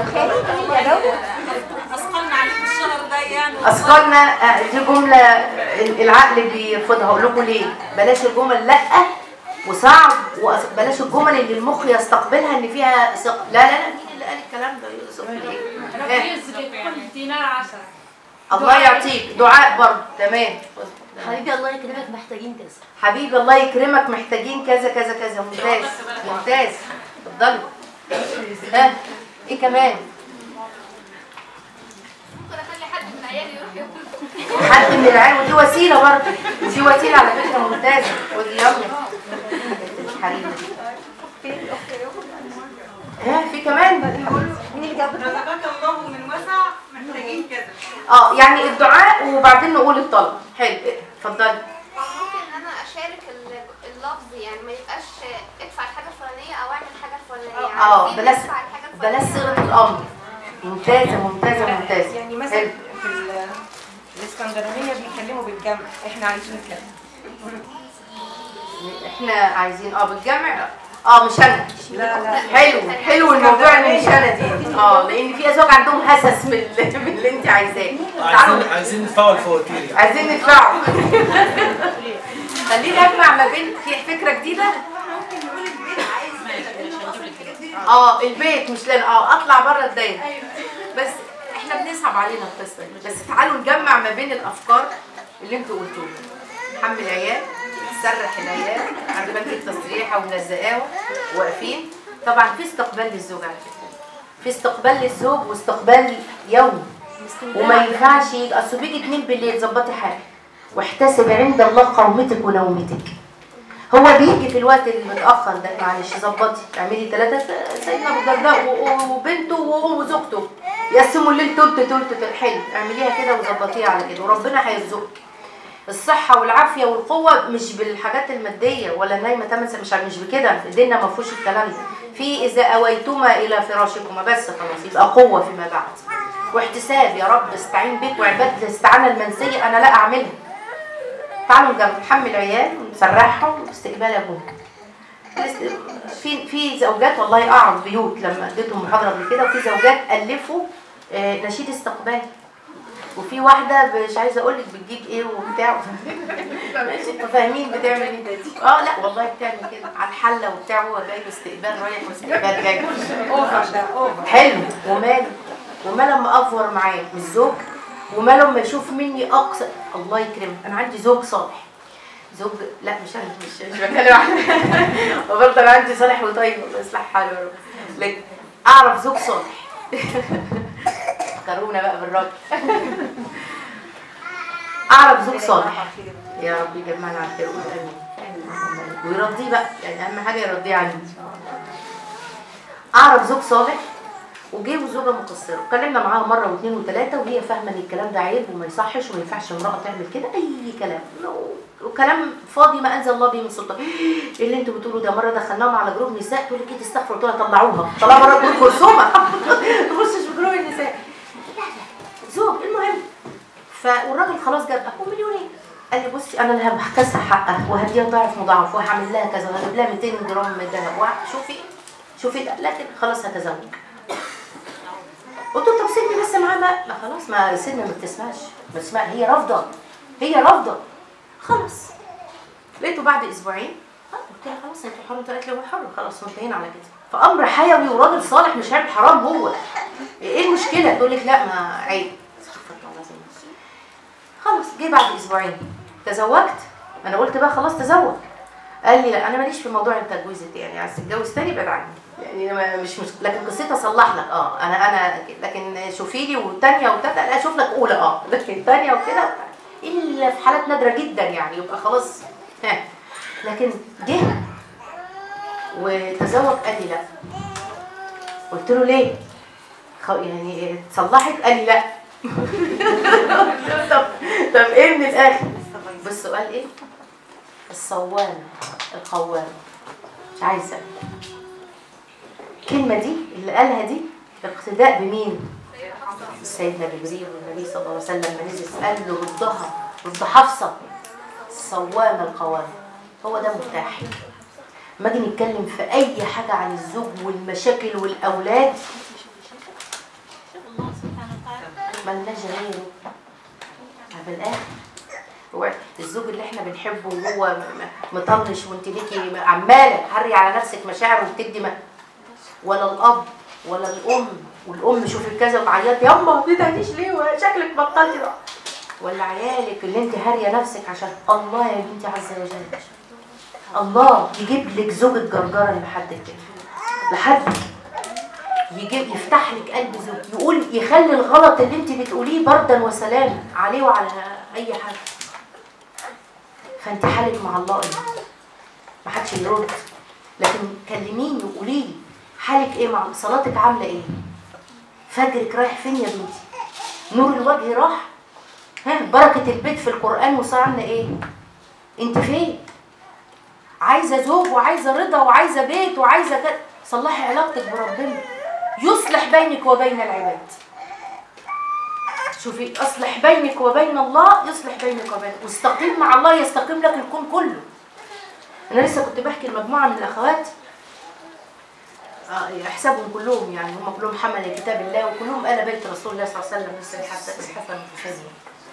اثقلنا عليك الشهر ده يعني اثقلنا آه، دي جمله ال- العقل بيرفضها هقول لكم ليه بلاش الجمل لا وصعب وبلاش الجمل اللي المخ يستقبلها ان فيها ثقه لا لا لا مين اللي قال الكلام ده يوسف ليه ربنا كل دينار عشرة الله يعطيك دعاء برضه تمام حبيبي الله يكرمك محتاجين كذا حبيبي الله يكرمك محتاجين كذا كذا كذا ممتاز ممتاز اتفضلي ها ايه كمان ممكن اخلي حد من عيالي يروح ياكل حد من العيال ودي وسيله برضه ودي وسيله على فكره ممتازه ودي يلا حبيبي ها في كمان رزقك الله من وسع محتاجين كذا اه يعني الدعاء وبعدين نقول الطلب حلو اتفضلي ممكن ان انا اشارك ال- اللفظ يعني ما يبقاش ادفع الحاجه الفلانيه او اعمل الحاجه الفلانيه يعني اه في بلاش ندفع الحاجه الفلانيه بلاش صيغه الامر ممتازه ممتازه ممتازه يعني مثلا حلو. في ال- الاسكندرانيه بيتكلموا بالجمع احنا عايزين كده احنا عايزين اه بالجمع اه مش انا لا لا حلو حلو الموضوع ان مش انا دي اه لان في ازواج عندهم هسس من اللي, من اللي انت عايزاه تعالوا عايزين عايزين ندفعوا الفواتير يعني عايزين ندفعه خليني اجمع ما بين في فكره جديده اه البيت مش لان اه اطلع بره الدايره بس احنا بنصعب علينا القصه دي بس تعالوا نجمع ما بين الافكار اللي انتوا قلتوها حمل عيال تسرح العيال عند بنك التسريحه وملزقاهم واقفين طبعا في استقبال للزوج على فكره في استقبال للزوج واستقبال يومي وما ينفعش يجي اصل بيجي اتنين بالليل ظبطي حالك واحتسب عند الله قومتك ونومتك هو بيجي في الوقت المتاخر ده معلش ظبطي اعملي ثلاثه سيدنا ابو الدرداء و- وبنته وزوجته يقسموا الليل تلت تلت تلت حلو اعمليها كده وظبطيها على كده وربنا هيرزقك الصحة والعافية والقوة مش بالحاجات المادية ولا نايمة تمن مش مش بكده ديننا ما فيهوش الكلام ده في إذا أويتما إلى فراشكما بس خلاص يبقى قوة فيما بعد واحتساب يا رب استعين بك وعبادة الاستعانة المنسية أنا لا أعملها تعالوا نجرب نحمل عيال ونسرحهم واستقبال أبوهم في في زوجات والله أعرف بيوت لما اديتهم محاضرة قبل كده وفي زوجات ألفوا آه، نشيد استقبال وفي واحده مش عايزه اقول لك بتجيب ايه وبتاع ماشي انتوا فاهمين بتعمل ايه اه لا والله بتعمل كده على الحله وبتاع هو جاي استقبال رايح واستقبال جاي اوفر ده اوفر حلو وماله وما لما افور معاه الزوج وما لما يشوف مني اقصى الله يكرمك انا عندي زوج صالح زوج لا مش انا مش مش بتكلم عن وبرضه انا عندي صالح وطيب الله يصلح حاله يا رب لكن اعرف زوج صالح فكرونا بقى بالراجل اعرف زوج صالح يا رب يجمعنا على خير وقول امين ويرضيه بقى يعني اهم حاجه يرضيه عني اعرف زوج صالح وجه وزوجه مقصره اتكلمنا معاها مره واثنين وثلاثه وهي فاهمه ان الكلام ده عيب وما يصحش وما ينفعش امراه تعمل كده اي كلام وكلام فاضي ما انزل الله به من سلطان ايه اللي انتوا بتقولوا ده مره دخلناهم على جروب نساء تقول لك ايه تستغفر قلت لها طلعوها طلعوا بره جروب خرسومه تخشش في جروب النساء زوج المهم فالراجل خلاص جاب اخوه مليونين قال لي بصي انا اللي هبحكسها حقها وهديها ضعف مضاعف وهعمل لها كذا وهجيب لها 200 جرام من الذهب شوفي شوفي لا لكن خلاص هتزوج قلت له طب سيبني بس معاه ما ما خلاص ما سيدنا ما بتسمعش ما تسمع هي رافضه هي رافضه خلاص لقيته بعد اسبوعين آه، قلت لها خلاص انت حر قالت لي هو حر خلاص منتهينا على كده فامر حيوي وراجل صالح مش هيعمل حرام هو ايه المشكله تقول لك لا ما عيب استغفر الله العظيم. خلاص جه بعد اسبوعين تزوجت انا قلت بقى خلاص تزوج قال لي لا انا ماليش في موضوع التجويز يعني عايز تتجوز تاني ابعد عني يعني أنا مش مش لكن قصتي اصلح لك اه انا انا لكن شوفي لي والثانيه والثالثه لا اشوف لك اولى اه لكن ثانيه وكده الا في حالات نادره جدا يعني يبقى خلاص ها لكن جه وتزوج قال لي لا قلت له ليه؟ خ- يعني اتصلحت قال لي لا قلت له طب طب ايه من الاخر بس السؤال ايه الصوامه القوامه مش عايزه الكلمه دي اللي قالها دي اقتداء بمين سيدنا جبريل والنبي صلى الله عليه وسلم لما نزل قال له ردها رد حفصه الصوامه القوامه هو ده مفتاح ما اجي نتكلم في اي حاجه عن الزوج والمشاكل والاولاد ملناش غيره بالاخر هو الزوج اللي احنا بنحبه وهو م- م- مطنش وانت ليكي عماله تحري على نفسك مشاعر وبتدي ما ولا الاب ولا الام والام شوفي كذا وتعيطي يما ما بتدهنيش ليه شكلك بطلتي بقى ولا عيالك اللي انت هاريه نفسك عشان الله يا بنتي عز وجل الله يجيب لك زوجة جرجرة لحد كده لحد يجيب يفتح لك قلب زوج يقول يخلي الغلط اللي انت بتقوليه بردا وسلام عليه وعلى اي حد فانت حالك مع الله ايه ما حدش يرد لكن كلميني وقولي لي حالك ايه مع صلاتك عامله ايه فجرك رايح فين يا بنتي نور الوجه راح ها بركه البيت في القران وصار ايه انت فين عايزه زوج وعايزه رضا وعايزه بيت وعايزه كده صلحي علاقتك بربنا يصلح بينك وبين العباد شوفي اصلح بينك وبين الله يصلح بينك وبين واستقيم مع الله يستقيم لك الكون كله انا لسه كنت بحكي لمجموعه من الاخوات آه، احسبهم كلهم يعني هم كلهم حمل كتاب الله وكلهم آل بيت رسول الله صلى الله عليه وسلم مثل حتى حسن الحسين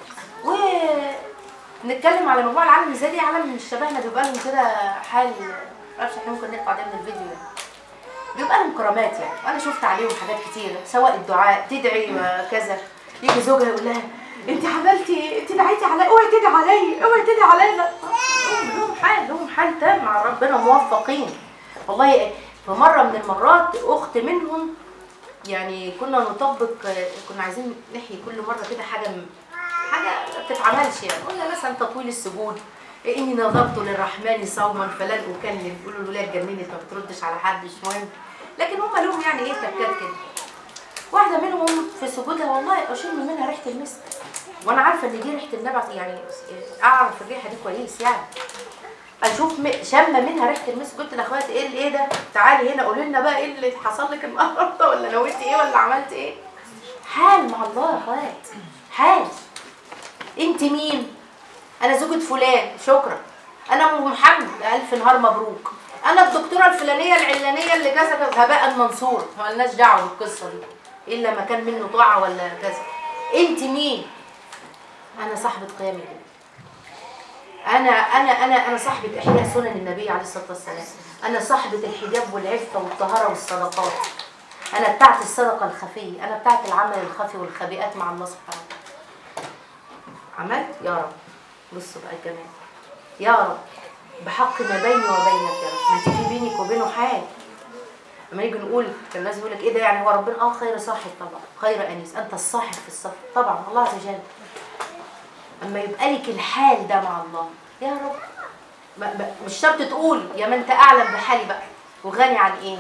ونتكلم على موضوع العالم ازاي دي عالم من شبهنا بيبقى لهم كده حال معرفش احنا ممكن نقطع ده من الفيديو يعني بيبقى لهم كرامات يعني وانا شفت عليهم حاجات كتيره سواء الدعاء تدعي وكذا يجي زوجها يقول لها انت عملتي انت دعيتي عليا اوعي تدعي عليا اوعي تدعي عليا لا لهم- لهم حال لهم حال تام مع ربنا موفقين والله في مره من المرات اخت منهم يعني كنا نطبق كنا عايزين نحيي كل مره كده حاجه م- حاجه ما بتتعملش يعني قلنا مثلا تطويل السجود اني نظرت للرحمن صوما فلن اكلم يقولوا الولاد جننت ما بتردش على حد مش مهم لكن هم لهم يعني ايه تكات كده واحده منهم في سجودها والله اشم منها ريحه المسك وانا عارفه ان دي ريحه النبع يعني اعرف الريحه دي كويس يعني اشوف م- شامه منها ريحه المسك قلت لاخواتي ايه اللي ايه ده تعالي هنا قولي لنا بقى ايه اللي حصل لك النهارده ولا نويتي ايه ولا عملتي ايه حال مع الله يا اخوات حال انت مين انا زوجة فلان شكرا انا ام محمد الف نهار مبروك انا الدكتوره الفلانيه العلانيه اللي كذا كذا هباء منصور مالناش دعوه بالقصه دي الا ما كان منه طاعه ولا كذا انت مين انا صاحبه قيام الليل انا انا انا انا صاحبه احياء سنن النبي عليه الصلاه والسلام انا صاحبه الحجاب والعفه والطهاره والصدقات انا بتاعت الصدقه الخفيه انا بتاعت العمل الخفي والخبيئات مع الله سبحانه وتعالى عملت يا رب بصوا بقى كمان يا رب بحق ما بيني وبينك يا رب ما انت في بينك وبينه حال لما نيجي نقول كان الناس بيقول لك ايه ده يعني هو ربنا اه خير صاحب طبعا خير انيس انت الصاحب في الصف طبعا الله عز وجل اما يبقى لك الحال ده مع الله يا رب ما ما مش شرط تقول يا ما انت اعلم بحالي بقى وغني عن ايه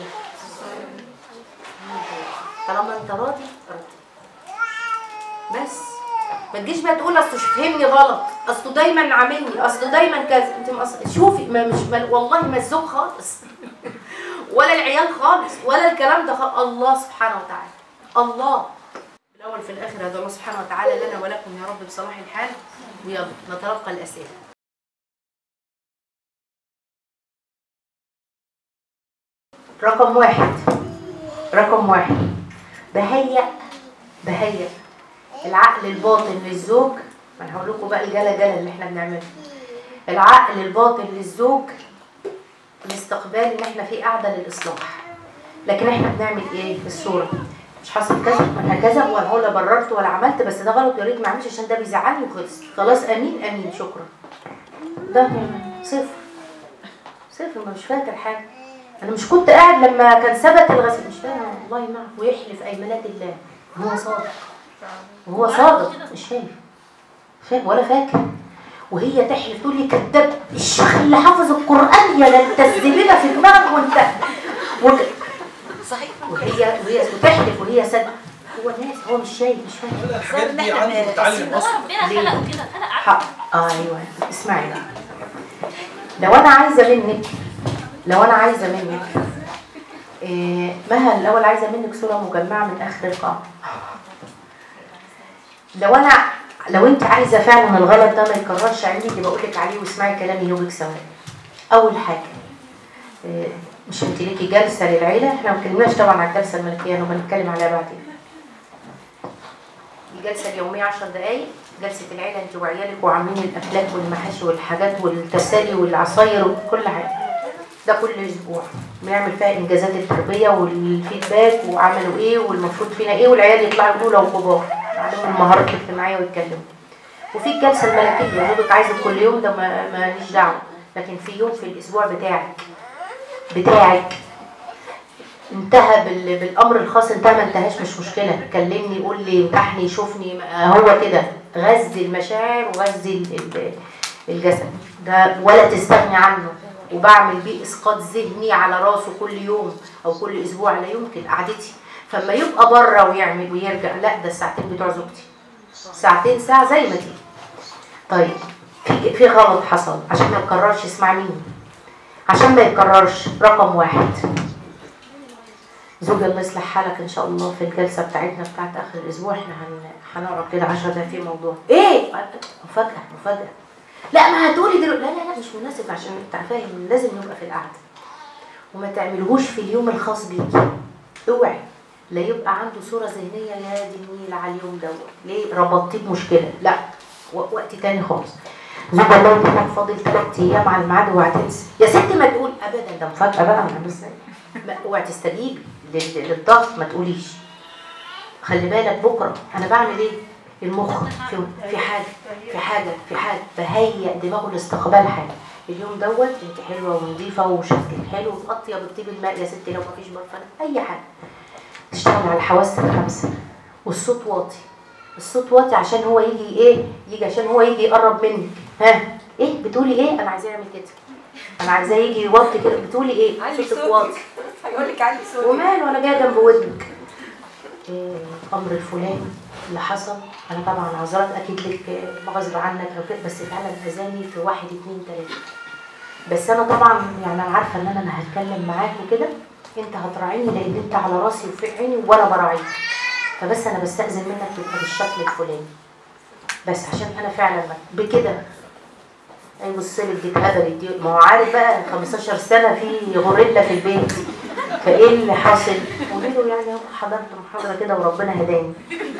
طالما انت راضي راضي بس ما تجيش بقى تقول اصل فهمني غلط اصله دايما عاملني اصله دايما كذا انت مقص- شوفي ما مش ما والله ما الزوج خالص ولا العيال خالص ولا الكلام ده خالص الله سبحانه وتعالى الله في الاول في الاخر هذا الله سبحانه وتعالى لنا ولكم يا رب بصلاح الحال ويلا نتلقى الاسئله رقم واحد رقم واحد بهيأ بهيأ العقل الباطن للزوج ما انا هقول لكم بقى الجلا جلا اللي احنا بنعمله العقل الباطن للزوج لاستقبال ان احنا في قاعده للاصلاح لكن احنا بنعمل ايه في الصوره مش حصل كذا ما انا كذا ولا هو لا بررت ولا عملت بس ده غلط يا ريت ما اعملش عشان ده بيزعلني وخلص خلاص امين امين شكرا ده صفر صفر ما مش فاكر حاجه انا مش كنت قاعد لما كان ثبت الغسيل مش فاهم والله ما ويحلف ايمانات الله هو صادق وهو صادق مش فاهم مش فاهم ولا فاكر وهي تحلف تقول لي كذاب الشيخ اللي حافظ القران يا لا انت الزبيله في دماغك وانت وك... صحيح وهي وهي وتحلف وهي صدق هو ناس هو مش شايف مش فاهم الحاجات دي عنده متعلم اصلا ربنا خلقه كده خلق عقل حق ايوه اسمعي بقى لو انا عايزه منك لو انا عايزه منك إيه مها الاول عايزه منك صوره مجمعه من اخر القاعه لو انا لو انت عايزه فعلا الغلط ده ما يتكررش عندي يبقى اقول لك عليه واسمعي كلامي يومك ثواني اول حاجه إيه مش انت ليكي جلسه للعيله احنا ما اتكلمناش طبعا على الجلسه الملكيه انا بنتكلم عليها بعدين الجلسه اليوميه 10 دقائق جلسه العيله انت وعيالك وعاملين الافلاك والمحاشي والحاجات والتسالي والعصاير وكل حاجه ده كل اسبوع بنعمل فيها انجازات التربيه والفيدباك وعملوا ايه والمفروض فينا ايه والعيال يطلعوا يقولوا لو كبار يعلموا المهارات الاجتماعيه ويتكلموا وفي الجلسه الملكيه زوجك عايزك كل يوم ده ما- ماليش دعوه لكن في يوم في الاسبوع بتاعك بتاعك انتهى بال... بالامر الخاص انتهى ما انتهاش مش مشكله كلمني قول لي امدحني شوفني ما هو كده غذي المشاعر وغذي ال- ال- الجسد ده ولا تستغني عنه وبعمل بيه اسقاط ذهني على راسه كل يوم او كل اسبوع لا يمكن قعدتي فما يبقى بره ويعمل ويرجع لا ده الساعتين بتوع زوجتي ساعتين ساعه زي ما تيجي طيب في في غلط حصل عشان ما يتكررش اسمع مني عشان ما يتكررش رقم واحد زوجي الله يصلح حالك ان شاء الله في الجلسه بتاعتنا بتاعت اخر الاسبوع احنا هن... هنقعد كده 10 دقايق في موضوع ايه مفاجاه مفاجاه لا ما هتقولي دلوقتي لا لا لا مش مناسب عشان انت فاهم لازم نبقى في القعده وما تعملهوش في اليوم الخاص بيكي اوعي لا يبقى عنده صورة ذهنية يا دي النيل على اليوم دوت ليه ربطتيه بمشكلة لا و- وقت تاني خالص زوج الله يكون فاضل ثلاث ايام على الميعاد وهتنسى يا ست ما تقول ابدا ده مفاجأة بقى انا بس ما- اوعي تستجيبي لل- للضغط ما تقوليش خلي بالك بكره انا بعمل ايه المخ في, في حاجه في حاجه في حاجه بهيئ دماغه لاستقبال حاجه اليوم دوت انت حلوه ونظيفه وشكلك حلو وتغطيه بطيب الماء يا ستي لو مفيش برفان اي حاجه تشتغل على الحواس الخمسه والصوت واطي الصوت واطي عشان هو يجي ايه يجي عشان هو يجي يقرب منك ها ايه بتقولي ايه انا عايزاه يعمل كده انا عايزاه يجي يوطي كده بتقولي ايه علي صوتك صوتك. واطي هيقول لك علي صوتك وماله انا جايه جنب ودنك إيه، الامر الفلاني اللي حصل انا طبعا عذرات اكيد لك آه، غصب عنك او كده بس فعلا اذاني في واحد اتنين تلاته بس انا طبعا يعني انا عارفه ان انا انا هتكلم معاك وكده انت هتراعيني لان انت على راسي وفي عيني وانا براعيك فبس انا بستاذن منك تبقى بالشكل الفلاني بس عشان انا فعلا ما- بكده اي بص لك دي اتقبلت دي ما هو عارف بقى 15 سنه في غوريلا في البيت فايه اللي حاصل؟ قولي له يعني أهو حضرت محاضره كده وربنا هداني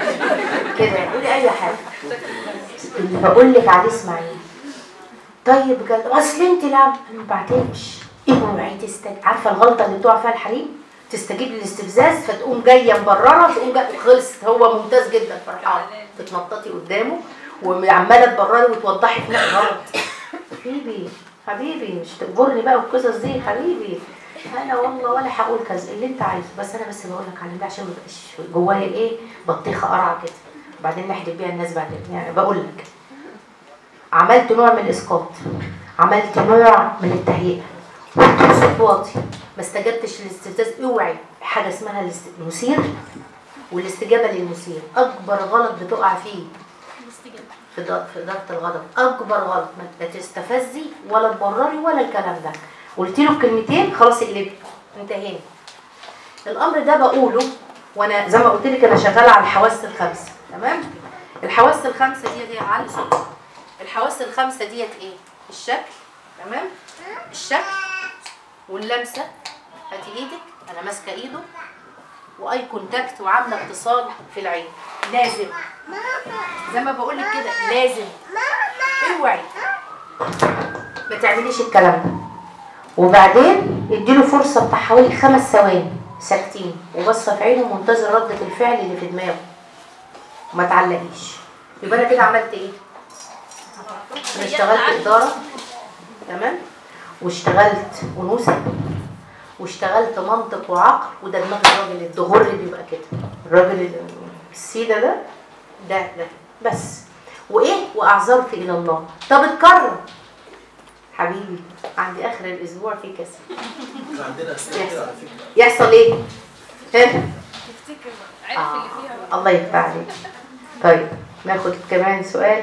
كده قولي اي حاجه اللي بقول لك عليه اسمعيه طيب بجد اصل انت لا انا ما بعتمش اوعي تستجيب عارفه الغلطه اللي بتقع فيها الحريم تستجيب للاستفزاز فتقوم جايه مبرره تقوم جايه خلصت هو ممتاز جدا فرحان تتنططي قدامه وعماله تبرري وتوضحي في نفس غلط حبيبي حبيبي مش تجبرني بقى والقصص دي حبيبي انا والله ولا هقول كذا اللي انت عايزه بس انا بس بقول لك على ده عشان ما يبقاش جوايا ايه بطيخه قرعه كده وبعدين نحلب بيها الناس بعدين يعني بقول لك عملت نوع من الاسقاط عملت نوع من التهيئه قلت صوت واطي ما استجبتش للاستفزاز اوعي حاجه اسمها الاست- المثير والاستجابه للمثير اكبر غلط بتقع فيه في ض- في ضغط الغضب اكبر غلط ما لا تستفزي ولا تبرري ولا الكلام ده قلت له كلمتين خلاص اقلبي انتهينا الامر ده بقوله وانا زي ما قلت لك انا شغاله على الحواس الخمسه تمام الحواس الخمسه دي هي علي صوت الحواس الخمسه ديت ايه الشكل تمام الشكل واللمسه هاتي ايدك انا ماسكه ايده واي كونتاكت وعامله اتصال في العين لازم زي ما بقول لك كده لازم اوعي ما تعمليش الكلام ده وبعدين اديله فرصه بتاع حوالي خمس ثواني ساكتين وبصه في عينه منتظر رده الفعل اللي في دماغه وما تعلقيش يبقى انا كده عملت ايه؟ انا اشتغلت اداره تمام واشتغلت انوثه واشتغلت منطق وعقل وده دماغ الراجل الدغر اللي بيبقى كده الراجل السيده ده ده ده بس وايه واعذرت الى الله طب اتكرر حبيبي عندي اخر الاسبوع في كسر عندنا اسئله كده على فكره يحصل ايه ها تفتكر عرف آه. اللي فيها الله يفتح عليك طيب ناخد كمان سؤال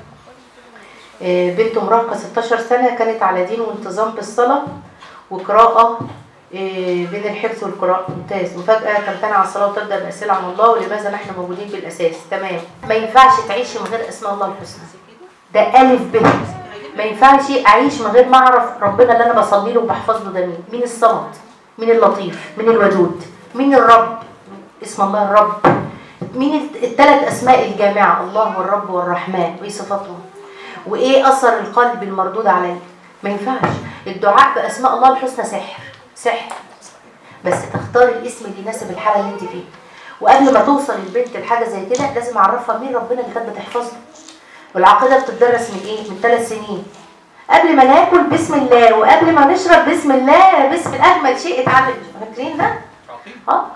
آه، بنت مراهقة 16 سنة كانت على دين وانتظام بالصلاة وقراءة آه، بين الحفظ والقراءة ممتاز وفجأة تمتنع عن الصلاة وتبدأ بأسئلة عن الله ولماذا نحن موجودين بالأساس تمام ما ينفعش تعيشي من غير أسماء الله الحسنى ده ألف ب ما ينفعش أعيش من غير ما أعرف ربنا اللي أنا بصلي له وبحفظ له ده مين مين الصمد مين اللطيف مين الودود مين الرب اسم الله الرب مين الثلاث اسماء الجامعه الله والرب والرحمن وايه صفاتهم وايه اثر القلب المردود عليه ما ينفعش الدعاء باسماء الله الحسنى سحر سحر بس تختار الاسم اللي يناسب الحاله اللي انت فيها وقبل ما توصل البنت لحاجه زي كده لازم اعرفها مين ربنا اللي كانت بتحفظه والعقيده بتدرس من ايه من ثلاث سنين قبل ما ناكل بسم الله وقبل ما نشرب بسم الله بسم اجمل شيء اتعلم فاكرين ده اه آه.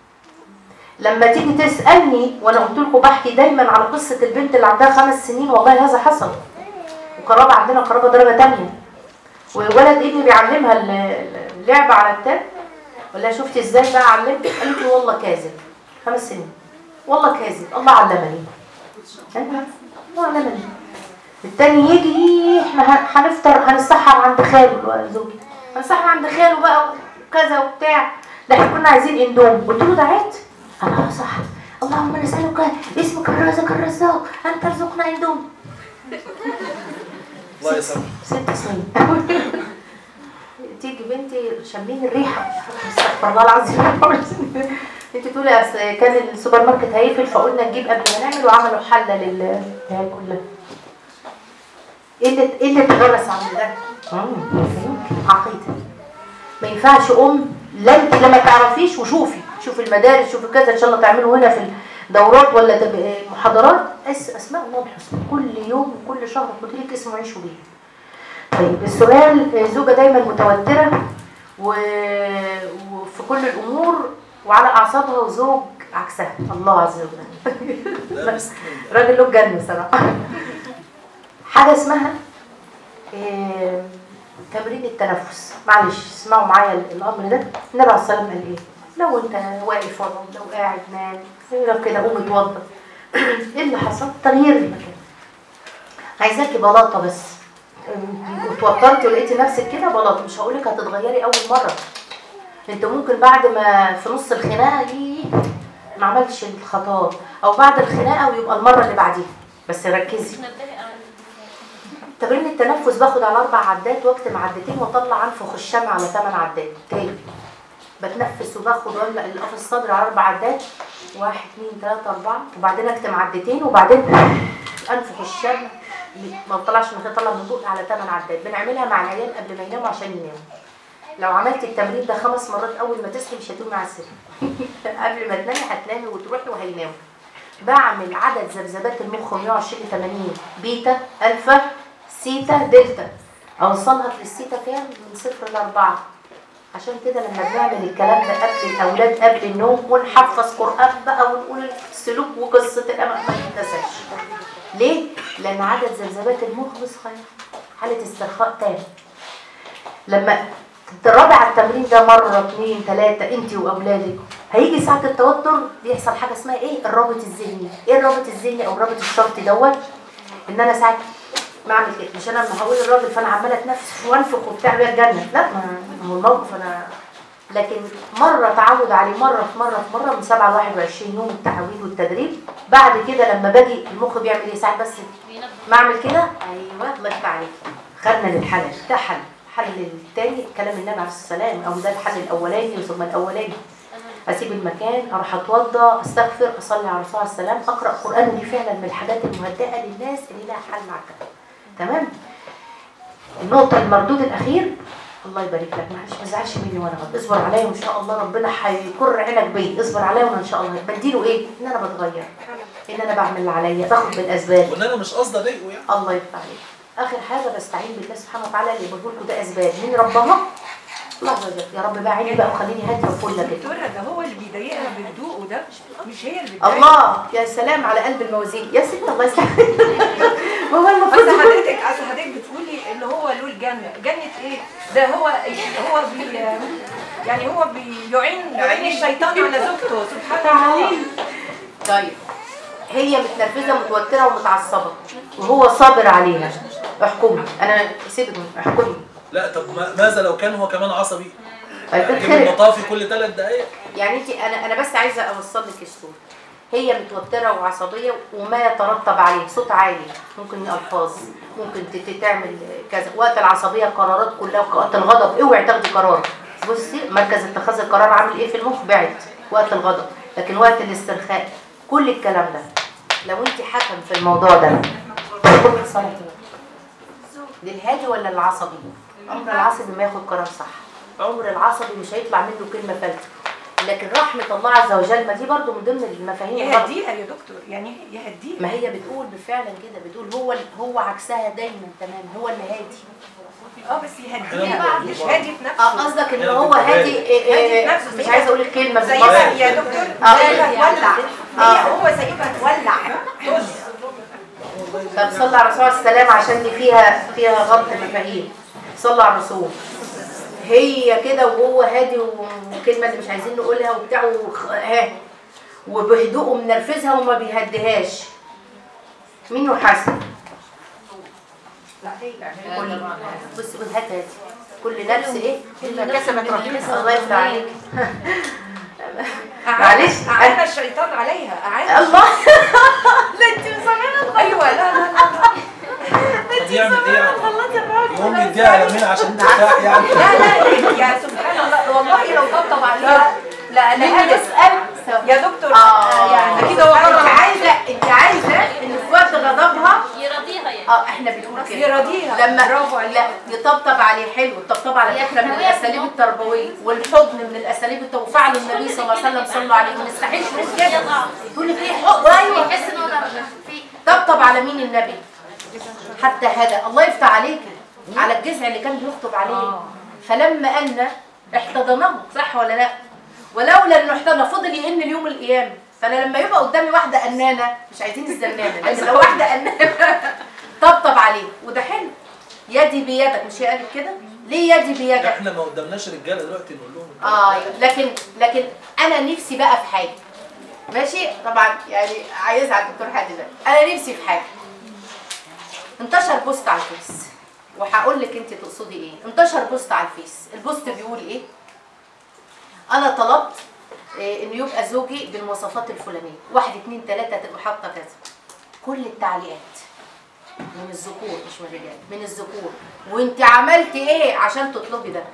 لما تيجي تسالني وانا قلت لكم بحكي دايما على قصه البنت اللي عندها خمس سنين والله هذا حصل وقرابه عندنا قرابه درجه تانية وولد ابني بيعلمها ال- اللعبه على التاب ولا شفتي ازاي بقى علمت قالت لي والله كاذب خمس سنين والله كاذب الله علمني أنا- الله علمني التاني يجي احنا هن- هنفطر هنسحر عند خاله زوجي هنسحر عند خاله بقى وكذا وبتاع ده احنا كنا عايزين اندوم قلت له دعيت انا صح اللهم نسالك اسمك الرازق الرزاق ان ترزقنا اندوم الله يسامحك ست سنين تيجي بنتي شامين الريحه استغفر الله العظيم انت تقولي اصل كان السوبر ماركت هيقفل فقلنا نجيب قبل ما نعمل وعملوا حله لل للعيال كلها ايه اللي ايه اللي تغرس عند ده؟ مم، عقيده ما ينفعش ام لا انت لما تعرفيش وشوفي شوفي المدارس شوفي كذا ان شاء الله تعملوا هنا في الدورات ولا تب- محاضرات أس اسماء الله الحسنى كل يوم وكل شهر تحط لك اسم عيشوا بيه طيب السؤال آه، زوجة دايما متوترة و... وفي كل الأمور وعلى أعصابها وزوج عكسها الله عز وجل لا بس راجل له الجنة صراحة حاجة اسمها آه، تمرين التنفس معلش اسمعوا معايا الأمر ده النبي عليه الصلاة والسلام قال إيه لو أنت واقف ولا لو قاعد نام لو كده قوم اتوضى إيه اللي حصل؟ تغيير المكان عايزاكي بلاطة بس اتوترتي ولقيتي نفسك كده بلاطة مش هقولك هتتغيري أول مرة انت ممكن بعد ما في نص الخناقة دي ما عملتش الخطوات او بعد الخناقة ويبقى المرة اللي بعديها بس ركزي تمرين التنفس باخد على اربع عدات واكتم عدتين واطلع انفخ الشمع على ثمان عدات تاني بتنفس وباخد واملأ القفص الصدر على اربع عدات واحد اثنين ثلاثة أربعة وبعدين اكتم عدتين وبعدين انفخ الشمع ما بطلعش من غير طلع من بقي على ثمان عدات بنعملها مع العيال قبل ما يناموا عشان يناموا لو عملت التمرين ده خمس مرات اول ما تصحي مش هتقومي على السرير قبل ما تنامي هتنامي وتروحي وهيناموا بعمل عدد ذبذبات المخ 120 ل 80 بيتا الفا سيتا دلتا اوصلها في السيتا كام من صفر لاربعه عشان كده لما بنعمل الكلام ده قبل الاولاد قبل النوم ونحفظ قران بقى ونقول السلوك وقصه الامل ما تنساش ليه؟ لان عدد ذبذبات المخ بصحى حاله استرخاء تام لما تتدربي على التمرين ده مرة اتنين تلاتة انت واولادك هيجي ساعة التوتر بيحصل حاجة اسمها ايه الرابط الذهني ايه الرابط الذهني او الرابط الشرطي دوت ان انا ساعة ما اعمل كده مش انا لما هقول الراجل فانا عمالة اتنفس وانفخ وبتاع بيها الجنة لا ما ما هو الموقف انا لكن مرة تعود عليه مرة في مرة في مرة من 7 ل 21 يوم التعويد والتدريب بعد كده لما باجي المخ بيعمل ايه ساعات بس ما اعمل كده ايوه الله يفتح عليك خدنا للحل ده حل الحل الثاني كلام النبي عليه السلام او ده الحل الاولاني ثم الاولاني اسيب المكان اروح اتوضى استغفر اصلي على الرسول عليه السلام اقرا قران ودي فعلا من الحاجات المهدئه للناس اللي لها حل مع الكلام تمام النقطه المردود الاخير الله يبارك لك معلش ما تزعلش مني وانا غلط اصبر عليا وان شاء الله ربنا هيكر عينك بيا اصبر عليا وانا ان شاء الله بديله ايه ان انا بتغير ان انا بعمل اللي عليا باخد بالاسباب وان انا مش قصدي اضايقه يعني الله يفتح عليك اخر حاجه بستعين بالله سبحانه وتعالى اللي بقول لكم ده اسباب مين ربها الله يرضى يا رب بقى عيني بقى وخليني هاديه وفله كده دكتورة ده هو اللي بيضايقها بهدوءه ده مش هي اللي بتضايقها الله يا سلام على قلب الموازين يا ست الله يسلمك هو بس المفروض حضرتك اصل حضرتك بتقولي اللي هو له الجنه جنه ايه ده هو هو بي يعني هو بيعين يعين الشيطان على زوجته سبحان الله طيب هي متنرفزه متوتره ومتعصبه وهو صابر عليها احكمي انا سيبك من- احكمي لا طب ما- ماذا لو كان هو كمان عصبي طيب جيب بتخرب المطافي كل ثلاث دقايق يعني انت انا انا بس عايزه اوصل لك الصوره هي متوتره وعصبيه وما يترتب عليه صوت عالي ممكن الفاظ ممكن تت- تعمل كذا وقت العصبيه قرارات كلها وقت الغضب اوعي تاخدي قرار بصي مركز اتخاذ القرار عامل ايه في المخ بعد وقت الغضب لكن وقت الاسترخاء كل الكلام ده لو انت حكم في الموضوع ده تاخدي صلاة للهادي ولا العصبي عمر العصبي ما ياخد قرار صح عمر العصبي مش هيطلع منه كلمه فلتة لكن رحمه الله عز وجل ما دي برضو من ضمن المفاهيم الغلط. يهديها يا دكتور يعني يهديها ما هي بتقول فعلا كده بتقول هو هو عكسها دايما تمام هو اللي هادي اه بس يهديها مش هادي في نفسه اه قصدك ان هنا هو بتبقى هادي إيه هادي إيه في نفسه مش زي- عايزه اقول الكلمه زي بالمصري. ما يا دكتور آه. سايبها تولع آه. هي هو سايبها تولع طز طب صلى على الرسول عليه السلام عشان دي فيها فيها غلط مفاهيم صلى على الرسول هي كده وهو هادي والكلمه اللي مش عايزين نقولها وبتاع وخ- ها وبهدوءه منرفزها وما بيهديهاش مين يحاسب؟ كل بص بص هات هات كل نفس ايه؟ كل نفس كسبت بما ربنا كسبت الله يفتح عليك أعان- معلش أعان الشيطان عليها أعان الله لا انت مسامحه ايوه لا لا لا طب يعمل ايه يعني؟ يقوم يديها على مين عشان ترتاح يعني لا لا يا سبحان الله والله لو طبطب عليها لا مين لا يسأل يا دكتور اه يعني اكيد اكيد هو هو انت قرر عايزه انت عايزه ان في وقت غضبها يرضيها يعني اه احنا بنقول كده يراضيها. لما برافو عليك. لا يطبطب عليه حلو الطبطب على هي فكره من حنوية الاساليب في التربويه والحضن من الاساليب الت- وفعل النبي صلى الله عليه وسلم صلوا عليه ما نستحيش نقول كده تقول لك ايه حضن ايوه يحس ان هو ضرب في طبطب على مين النبي حتى هذا الله يفتح عليك على الجذع اللي كان بيخطب عليه فلما أن احتضنه صح ولا لا ولولا انه احتضن فضل يئن اليوم القيامه فانا لما يبقى قدامي واحده انانه مش عايزين الزنانه لكن لو واحده انانه طبطب عليه وده حلو يدي بيدك مش هي قالت كده ليه يدي بيدك احنا ما قدامناش رجاله دلوقتي نقول لهم اه لكن لكن انا نفسي بقى في حاجه ماشي طبعا يعني عايز على الدكتور حاتم ده انا نفسي في حاجه انتشر بوست على الفيس وهقول لك انت تقصدي ايه انتشر بوست على الفيس البوست بيقول ايه انا طلبت إيه انه يبقى زوجي بالمواصفات الفلانيه واحد اتنين تلاته تبقى حاطه كذا كل التعليقات من الذكور مش من الرجال من الذكور وانت عملتي ايه عشان تطلبي ده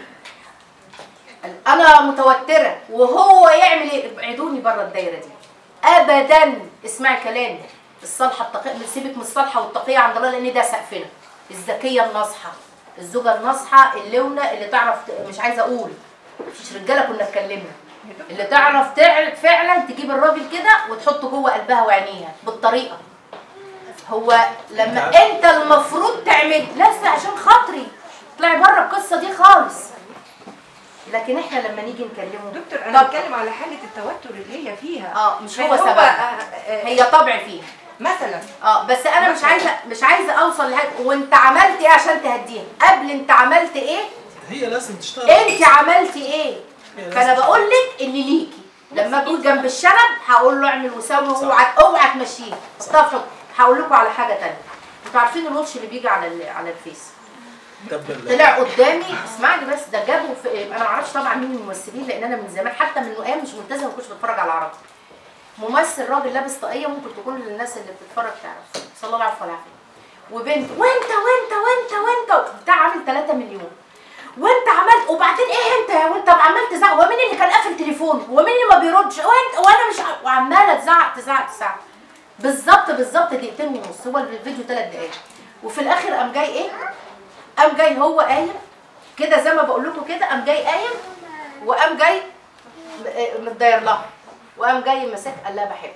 انا متوتره وهو يعمل ايه ابعدوني بره الدايره دي ابدا اسمعي كلامي الصالحه التقيه سيبك من الصالحه والتقيه عند الله لان ده سقفنا الذكيه الناصحه الزوجه الناصحه اللونه اللي تعرف ت- مش عايزه اقول مفيش رجاله كنا اتكلمنا اللي تعرف تعرف فعلا تجيب الراجل كده وتحطه جوه قلبها وعينيها بالطريقه هو لما انت المفروض تعمل لسه عشان خاطري اطلعي بره القصه دي خالص لكن احنا لما نيجي نكلمه دكتور انا طب- بتكلم على حاله التوتر اللي هي فيها اه مش هو هل سبب آه، آه، هي طبع فيها مثلا اه بس انا مش عايزه مش عايزه اوصل لحاجه وانت عملت ايه عشان تهديها قبل انت عملت ايه هي لازم تشتغل انت عملتي ايه هي فانا لازم بقول لك اللي ليكي لما اكون جنب الشنب هقول له اعمل وسوي اوعى اوعى تمشيه حطها في حضن. هقول لكم على حاجه تانية انتوا عارفين الواتش اللي بيجي على ال- على الفيس تب الله طلع قدامي اسمعني بس ده جابه في انا ما اعرفش طبعا مين الممثلين لان انا من زمان حتى من وقام مش ملتزمه ما كنتش بتفرج على عربي ممثل راجل لابس طاقيه ممكن تكون الناس اللي بتتفرج تعرف صلى الله عليه وسلم وبنت وانت وانت وانت وانت بتاع عامل 3 مليون وانت عملت وبعدين ايه انت يا وانت عمال تزعق ومين اللي كان قافل تليفونه ومين اللي ما بيردش وانت وانا مش ع- وعماله تزعق تزعق تزعق بالظبط بالظبط دقيقتين ونص هو الفيديو ثلاث دقايق وفي الاخر قام جاي ايه قام جاي هو قايم كده زي ما بقول لكم كده قام جاي قايم وقام جاي م- آه، متداير لها وقام جاي مسك قال لها بحبك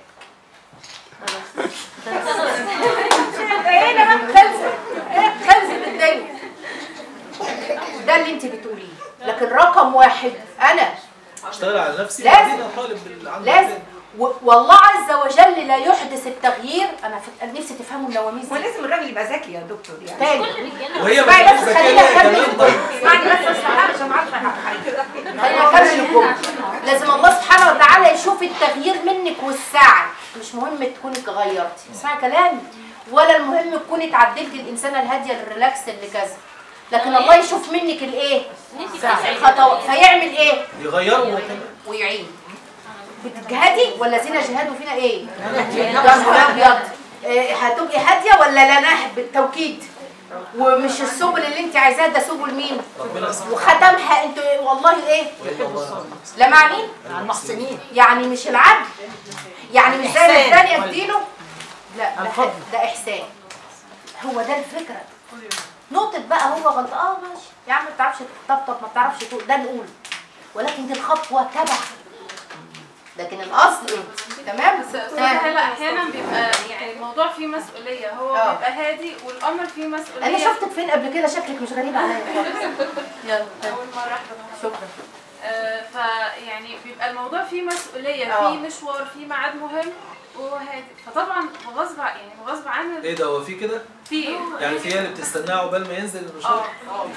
هنا بقى خلصت خلصت الدنيا ده اللي انت بتقوليه لكن رقم واحد انا اشتغل على نفسي لازم. وبعدين اطالب باللي عندي لازم و- والله عز وجل لا يحدث التغيير انا في أنا نفسي تفهموا النواميس دي ولازم الراجل يبقى ذكي يا دكتور يعني تاني وهي اسمعي ما بس خليني اكمل كمان طيب اسمعني بس اسمعني عشان عارفه خليني اكمل الجمله لازم الله سبحانه وتعالى يشوف التغيير منك والسعي مش مهم تكوني غيرتي اسمعي كلامي ولا المهم تكوني اتعدلتي الانسانه الهاديه الريلاكس اللي كذا لكن الله يشوف منك الايه الخطوات فيعمل ايه يغيروا هو كمان ويعين بتجهدي ولا زينا جهاد وفينا ايه؟ يا نهار ابيض إيه، هتبقي هاديه ولا لا بالتوكيد ومش السبل اللي انت عايزاه ده سبل مين؟ ربنا يسلمك وختمها انت والله ايه؟ لا مع مين؟ مع المحسنين يعني مش العدل يعني مش زي إحسان. الثانيه اديله لا ده, ده احسان هو ده الفكره نقطة بقى هو غلط اه ماشي يا عم ما بتعرفش تطبطب ما بتعرفش تقول ده نقول ولكن دي الخطوة تبع لكن الاصل انت تمام؟ تمام. هلا احيانا بيبقى يعني الموضوع فيه مسؤوليه هو آه. بيبقى هادي والامر فيه مسؤوليه انا شفتك فين قبل كده شكلك مش غريب عليا خالص يلا اول مره احضر شكرا آه، فيعني بيبقى الموضوع فيه مسؤوليه آه. فيه مشوار فيه ميعاد مهم وهو هادي فطبعا غصب ع- يعني غصب عنه ايه ده هو في كده؟ في يعني في هي اللي بتستناه عقبال ما ينزل اه المشوار؟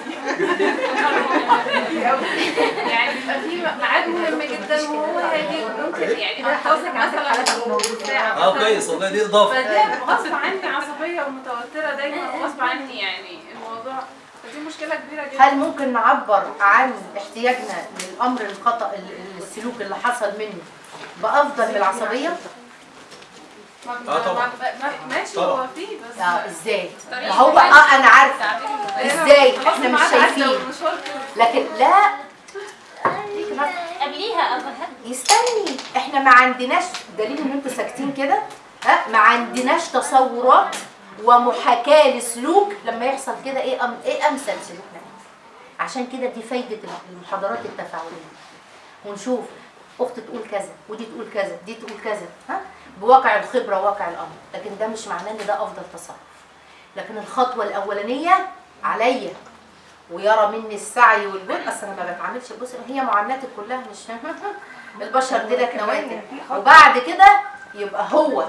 يعني بيبقى في ميعاد مهم جدا وهو هادي ممكن يعني انتظر مثلا ساعه اه كويس والله دي اضافه فدي غصب عني عصبيه ومتوتره دايما غصب عني يعني الموضوع فدي مشكله كبيره جدا هل ممكن نعبر عن احتياجنا للامر الخطا ال- السلوك اللي حصل منه بافضل من العصبيه ما- آه طبعا. ما- ما- ماشي طبعا. هو فيه بس اه ازاي طريقة ما هو معينة. اه انا عارفه تعبير المدرسة. ازاي خلاص احنا مش الميعاد عدى شايفين والمشوار خلص. لكن لا قبليها أفهم يستني احنا ما عندناش دليل ان انتوا ساكتين كده ها ما عندناش تصورات ومحاكاة لسلوك لما يحصل كده ايه أم ايه امثل سلوكنا عشان كده دي فايدة المحاضرات التفاعلية ونشوف اخت تقول كذا ودي تقول كذا دي تقول كذا ها بواقع الخبرة وواقع الامر لكن ده مش معناه ان ده افضل تصرف لكن الخطوة الاولانية عليا ويرى مني السعي والجهد اصل انا ما بتعاملش بص هي معاملاتي كلها مش البشر ديلك نواتج وبعد كده يبقى هو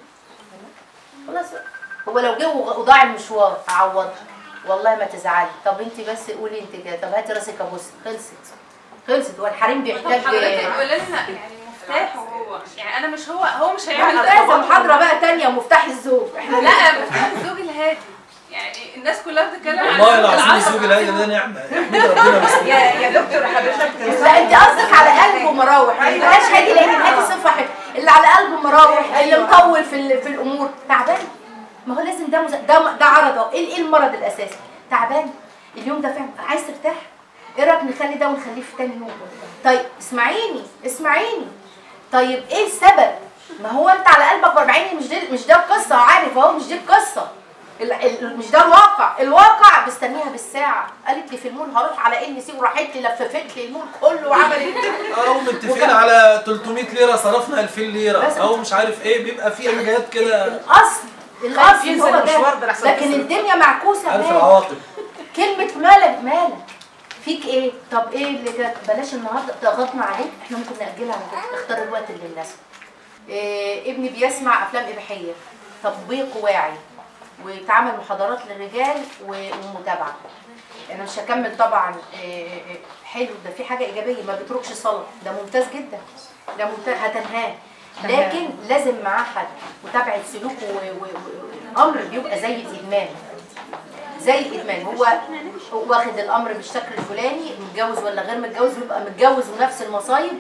خلاص بقى. هو لو جه وضاع المشوار اعوضك والله ما تزعلي طب انت بس قولي انت كده طب هاتي راسك ابص خلصت خلصت هو الحريم طب بيحتاج حضرتك قولي لنا يعني مفتاحه هو يعني انا مش هو هو مش هيعمل لا ده عايزه محاضره بقى تانية مفتاح الزوج احنا لا مفتاح الزوج الهادي يعني الناس كلها بتتكلم عن والله العظيم العصب. الزوج الهادي ده نعمه يحمد ربنا ويستر. يا يا دكتور حضرتك لا انت قصدك على قلبه مراوح ما يبقاش هادي لان الهادي صفه حلوه اللي على قلبه مراوح اللي مطول في ال- في الامور تعبان ما هو لازم ده مز... ده ده عرض اهو ايه ايه المرض الاساسي تعبان اليوم ده فعلا عايز ترتاح ايه رايك نخلي ده ونخليه في تاني يوم طيب اسمعيني اسمعيني طيب ايه السبب ما هو انت على قلبك 40 مش دي مش ده القصه عارف اهو مش دي القصه ال- ال- مش ده الواقع الواقع مستنيها بالساعه قالت لي في المول هروح على ال سي وراحت لي لففت لي المول كله وعملت او متفقين على 300 ليره صرفنا 2000 ليره بس- او مش عارف ايه بيبقى في حاجات كده الاصل الاصل ينزل هو المشوار ده ده لحسن لكن تصرف. الدنيا معكوسه عارف مالك العواقب كلمه مالك مالك فيك ايه طب ايه اللي كانت بلاش النهارده ضغطنا عليك احنا ممكن ناجلها على فكره اختار الوقت اللي يناسبك إيه ابني بيسمع افلام اباحيه تطبيق واعي ويتعمل محاضرات للرجال و- ومتابعه انا مش هكمل طبعا إيه إيه حلو ده في حاجه ايجابيه ما بيتركش صلاه ده ممتاز جدا ده ممتاز هتنهاه لكن لازم معاه حد متابعه سلوكه و- و- وامر بيبقى زي الادمان زي الادمان هو هو واخد الامر بالشكل الفلاني متجوز ولا غير متجوز بيبقى متجوز ونفس المصايب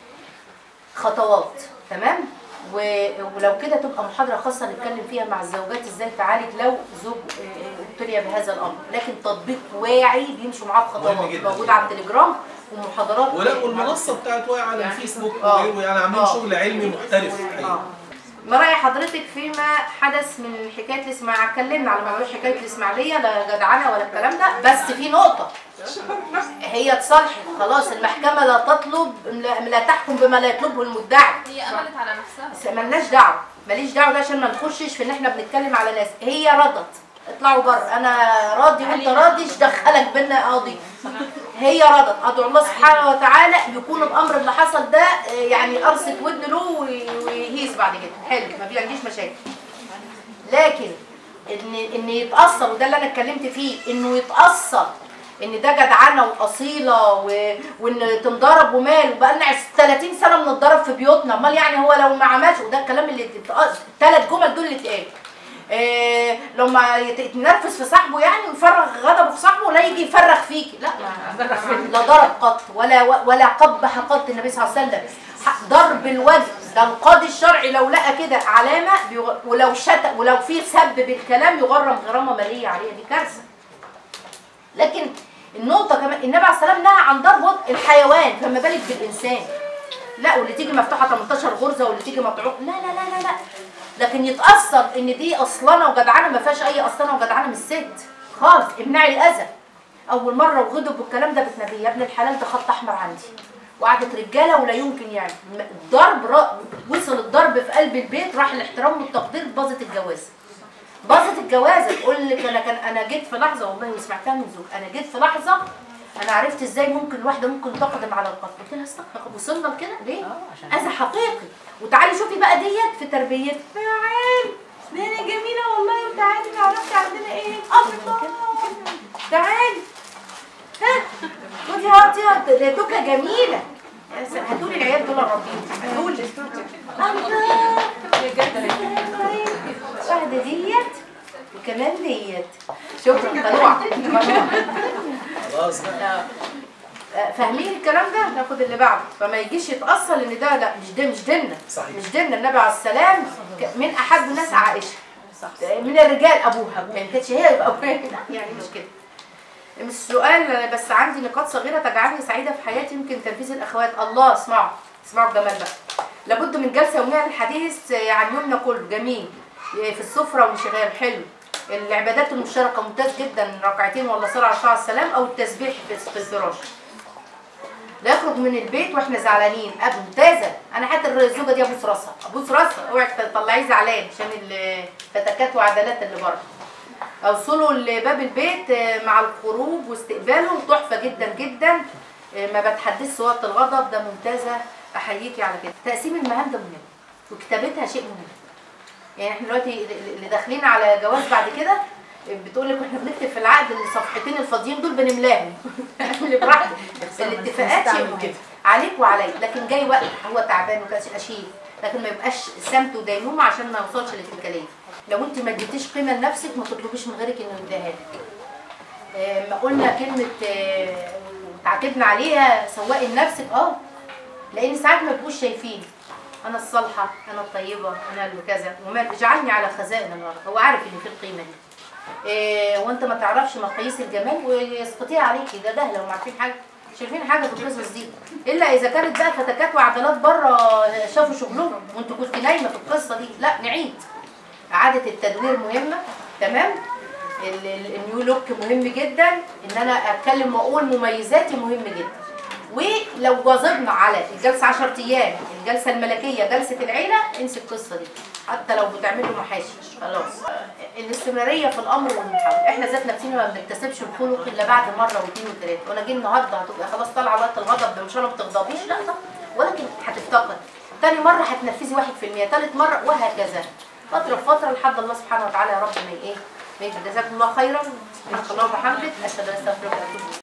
خطوات تمام و- ولو كده تبقى محاضره خاصه نتكلم فيها مع الزوجات ازاي تعالج لو زوج آه، ابتلي بهذا الامر لكن تطبيق واعي بيمشوا معاه بخطوات مهم جدا. موجود على التليجرام ومحاضرات ولا والمنصه بتاعت واقع على الفيسبوك آه. وغيره يعني عاملين آه. شغل علمي محترف اه حقيقي. ما رأي حضرتك فيما حدث من حكاية الإسماعيلية اتكلمنا على موضوع حكاية الإسماعيلية لا جدعنة ولا الكلام ده بس في نقطة هي اتصالحت خلاص المحكمة لا تطلب لا لا تحكم بما لا يطلبه المدعي هي قبلت على نفسها بس ملناش دعوة ماليش دعوة ده عشان ما نخشش في ان احنا بنتكلم على ناس هي رضت اطلعوا بره انا راضي وانت راضي ايش دخلك بينا قاضي هي رضت ادعو الله سبحانه وتعالى يكون الامر اللي حصل ده آه، يعني قرصة ودن له وي- ويهيس بعد كده حلو ما في عنديش مشاكل لكن ان ان يتاثر وده اللي انا اتكلمت فيه انه يتاثر ان ده جدعنه واصيله و... وان تنضرب ومال وبقى لنا 30 سنه بنتضرب في بيوتنا امال يعني هو لو ما عملش وده الكلام اللي الثلاث جمل دول اللي اتقال إيه لما يت- يتنرفز في صاحبه يعني ويفرغ غضبه في صاحبه لا يجي يفرغ فيكي لا ما لا ضرب قط ولا ولا قبح قط النبي صلى الله عليه وسلم ح- ضرب الوجه ده القاضي الشرعي لو لقى كده علامه بيغ... ولو شتم ولو في سب بالكلام يغرم غرامه ماليه عليها دي كارثه لكن النقطه كمان النبي عليه الصلاه والسلام نهى عن ضرب الحيوان فما بالك بالانسان لا واللي تيجي مفتوحه 18 غرزه واللي تيجي مقطوعه لا لا لا لا لا لكن يتاثر ان دي اصلانه وجدعنه ما فيهاش اي اصلانه وجدعنه من الست خالص امنعي الاذى اول مره وغضب والكلام ده بتنبيه يا ابن الحلال ده خط احمر عندي وقعدت رجاله ولا يمكن يعني م- الضرب را- وصل الضرب في قلب البيت راح الاحترام والتقدير باظت الجواز باظت الجوازه تقول لك انا كان انا جيت في لحظه والله وسمعتها من زوج انا جيت في لحظه انا عرفت ازاي ممكن الواحده ممكن تقدم على القتل قلت لها استغفر وصلنا لكده ليه اذى حقيقي وتعالي شوفي بقى ديت في تربيتها يا عيال ده انا جميله والله وتعالي عرفتي عندنا ايه الله تعالي ها خدي هاتي هاتي ده توكه جميله يا سلام، هاتولي العيال دول ربيهم هاتولي الله واحده ديت وكمان ديت شكرا قنوعه قنوعه خلاص بقى آه. آه، فاهمين الكلام ده ناخد اللي بعده فما يجيش يتاصل ان ده لا مش ده مش ديننا صحيح. مش ديننا النبي عليه السلام ك- من احب الناس عائشه آه، من الرجال ابوها ما كانتش هي يبقى ابوها لا، يعني مش كده مش سؤال بس عندي نقاط صغيره تجعلني سعيده في حياتي يمكن تنفيذ الاخوات الله اسمعوا اسمعوا الجمال بقى لابد من جلسه يوميه للحديث عن يومنا كله جميل في السفره وانشغال حلو العبادات المشتركه ممتاز جدا ركعتين ولا صلاه على الرسول عليه السلام او التسبيح في في الفراش لا يخرج من البيت واحنا زعلانين ابو ممتازه انا حتى الزوجه دي ابوس راسها ابوس راسها اوعي تطلعيه زعلان عشان الفتكات وعدلات اللي بره اوصلوا لباب البيت آه، مع الخروج واستقباله تحفه جدا جدا آه، ما بتحدثش وقت الغضب ده ممتازه احييكي على كده تقسيم المهام ده مهم وكتابتها شيء مهم يعني احنا دلوقتي اللي داخلين على جواز بعد كده بتقول لك احنا بنكتب في العقد الصفحتين الفاضيين دول بنملاهم اللي براحتك الاتفاقات شيء مهم عليك وعليك لكن جاي وقت هو تعبان وكاش اشيل لكن ما يبقاش سمت ودينومه عشان ما يوصلش للاتكاليه لو انت ما اديتيش قيمه لنفسك ما تطلبيش من غيرك انه يديها لك آه، ما قلنا كلمه آه، وتعاتبنا عليها سواقي لنفسك اه لان ساعات ما بيبقوش شايفين انا الصالحه انا الطيبه انا اللي كذا وما اجعلني على خزائن الارض هو عارف ان في القيمه دي إيه وانت ما تعرفش مقاييس الجمال ويسقطيها عليكي ده جهله وما عارفين حاجه شايفين حاجه في القصص دي الا اذا كانت بقى فتكات وعدلات بره شافوا شغلهم وانتوا كنت نايمه في القصه دي لا نعيد اعاده التدوير مهمه تمام ال- ال- النيو لوك مهم جدا ان انا اتكلم واقول مميزاتي مهم جدا ولو واظبنا على الجلسه 10 ايام الجلسه الملكيه جلسه العيله انسي القصه دي حتى لو بتعملوا محاشي خلاص الاستمراريه في الامر والمحاوله احنا ذات نفسنا ما بنكتسبش الخلق الا بعد مره واثنين وثلاثه وانا جاي النهارده هتبقى خلاص طالعه وقت الغضب مش انا ما بتغضبيش لا طب ولكن هتفتقد تاني مره هتنفذي 1% ثالث مره وهكذا فتره بفتره لحد الله سبحانه وتعالى يا رب ما ايه ما يجزاكم الله خيرا سبحانك اللهم وبحمدك اشهد ان لا اله الا انت استغفرك واتوب إليك.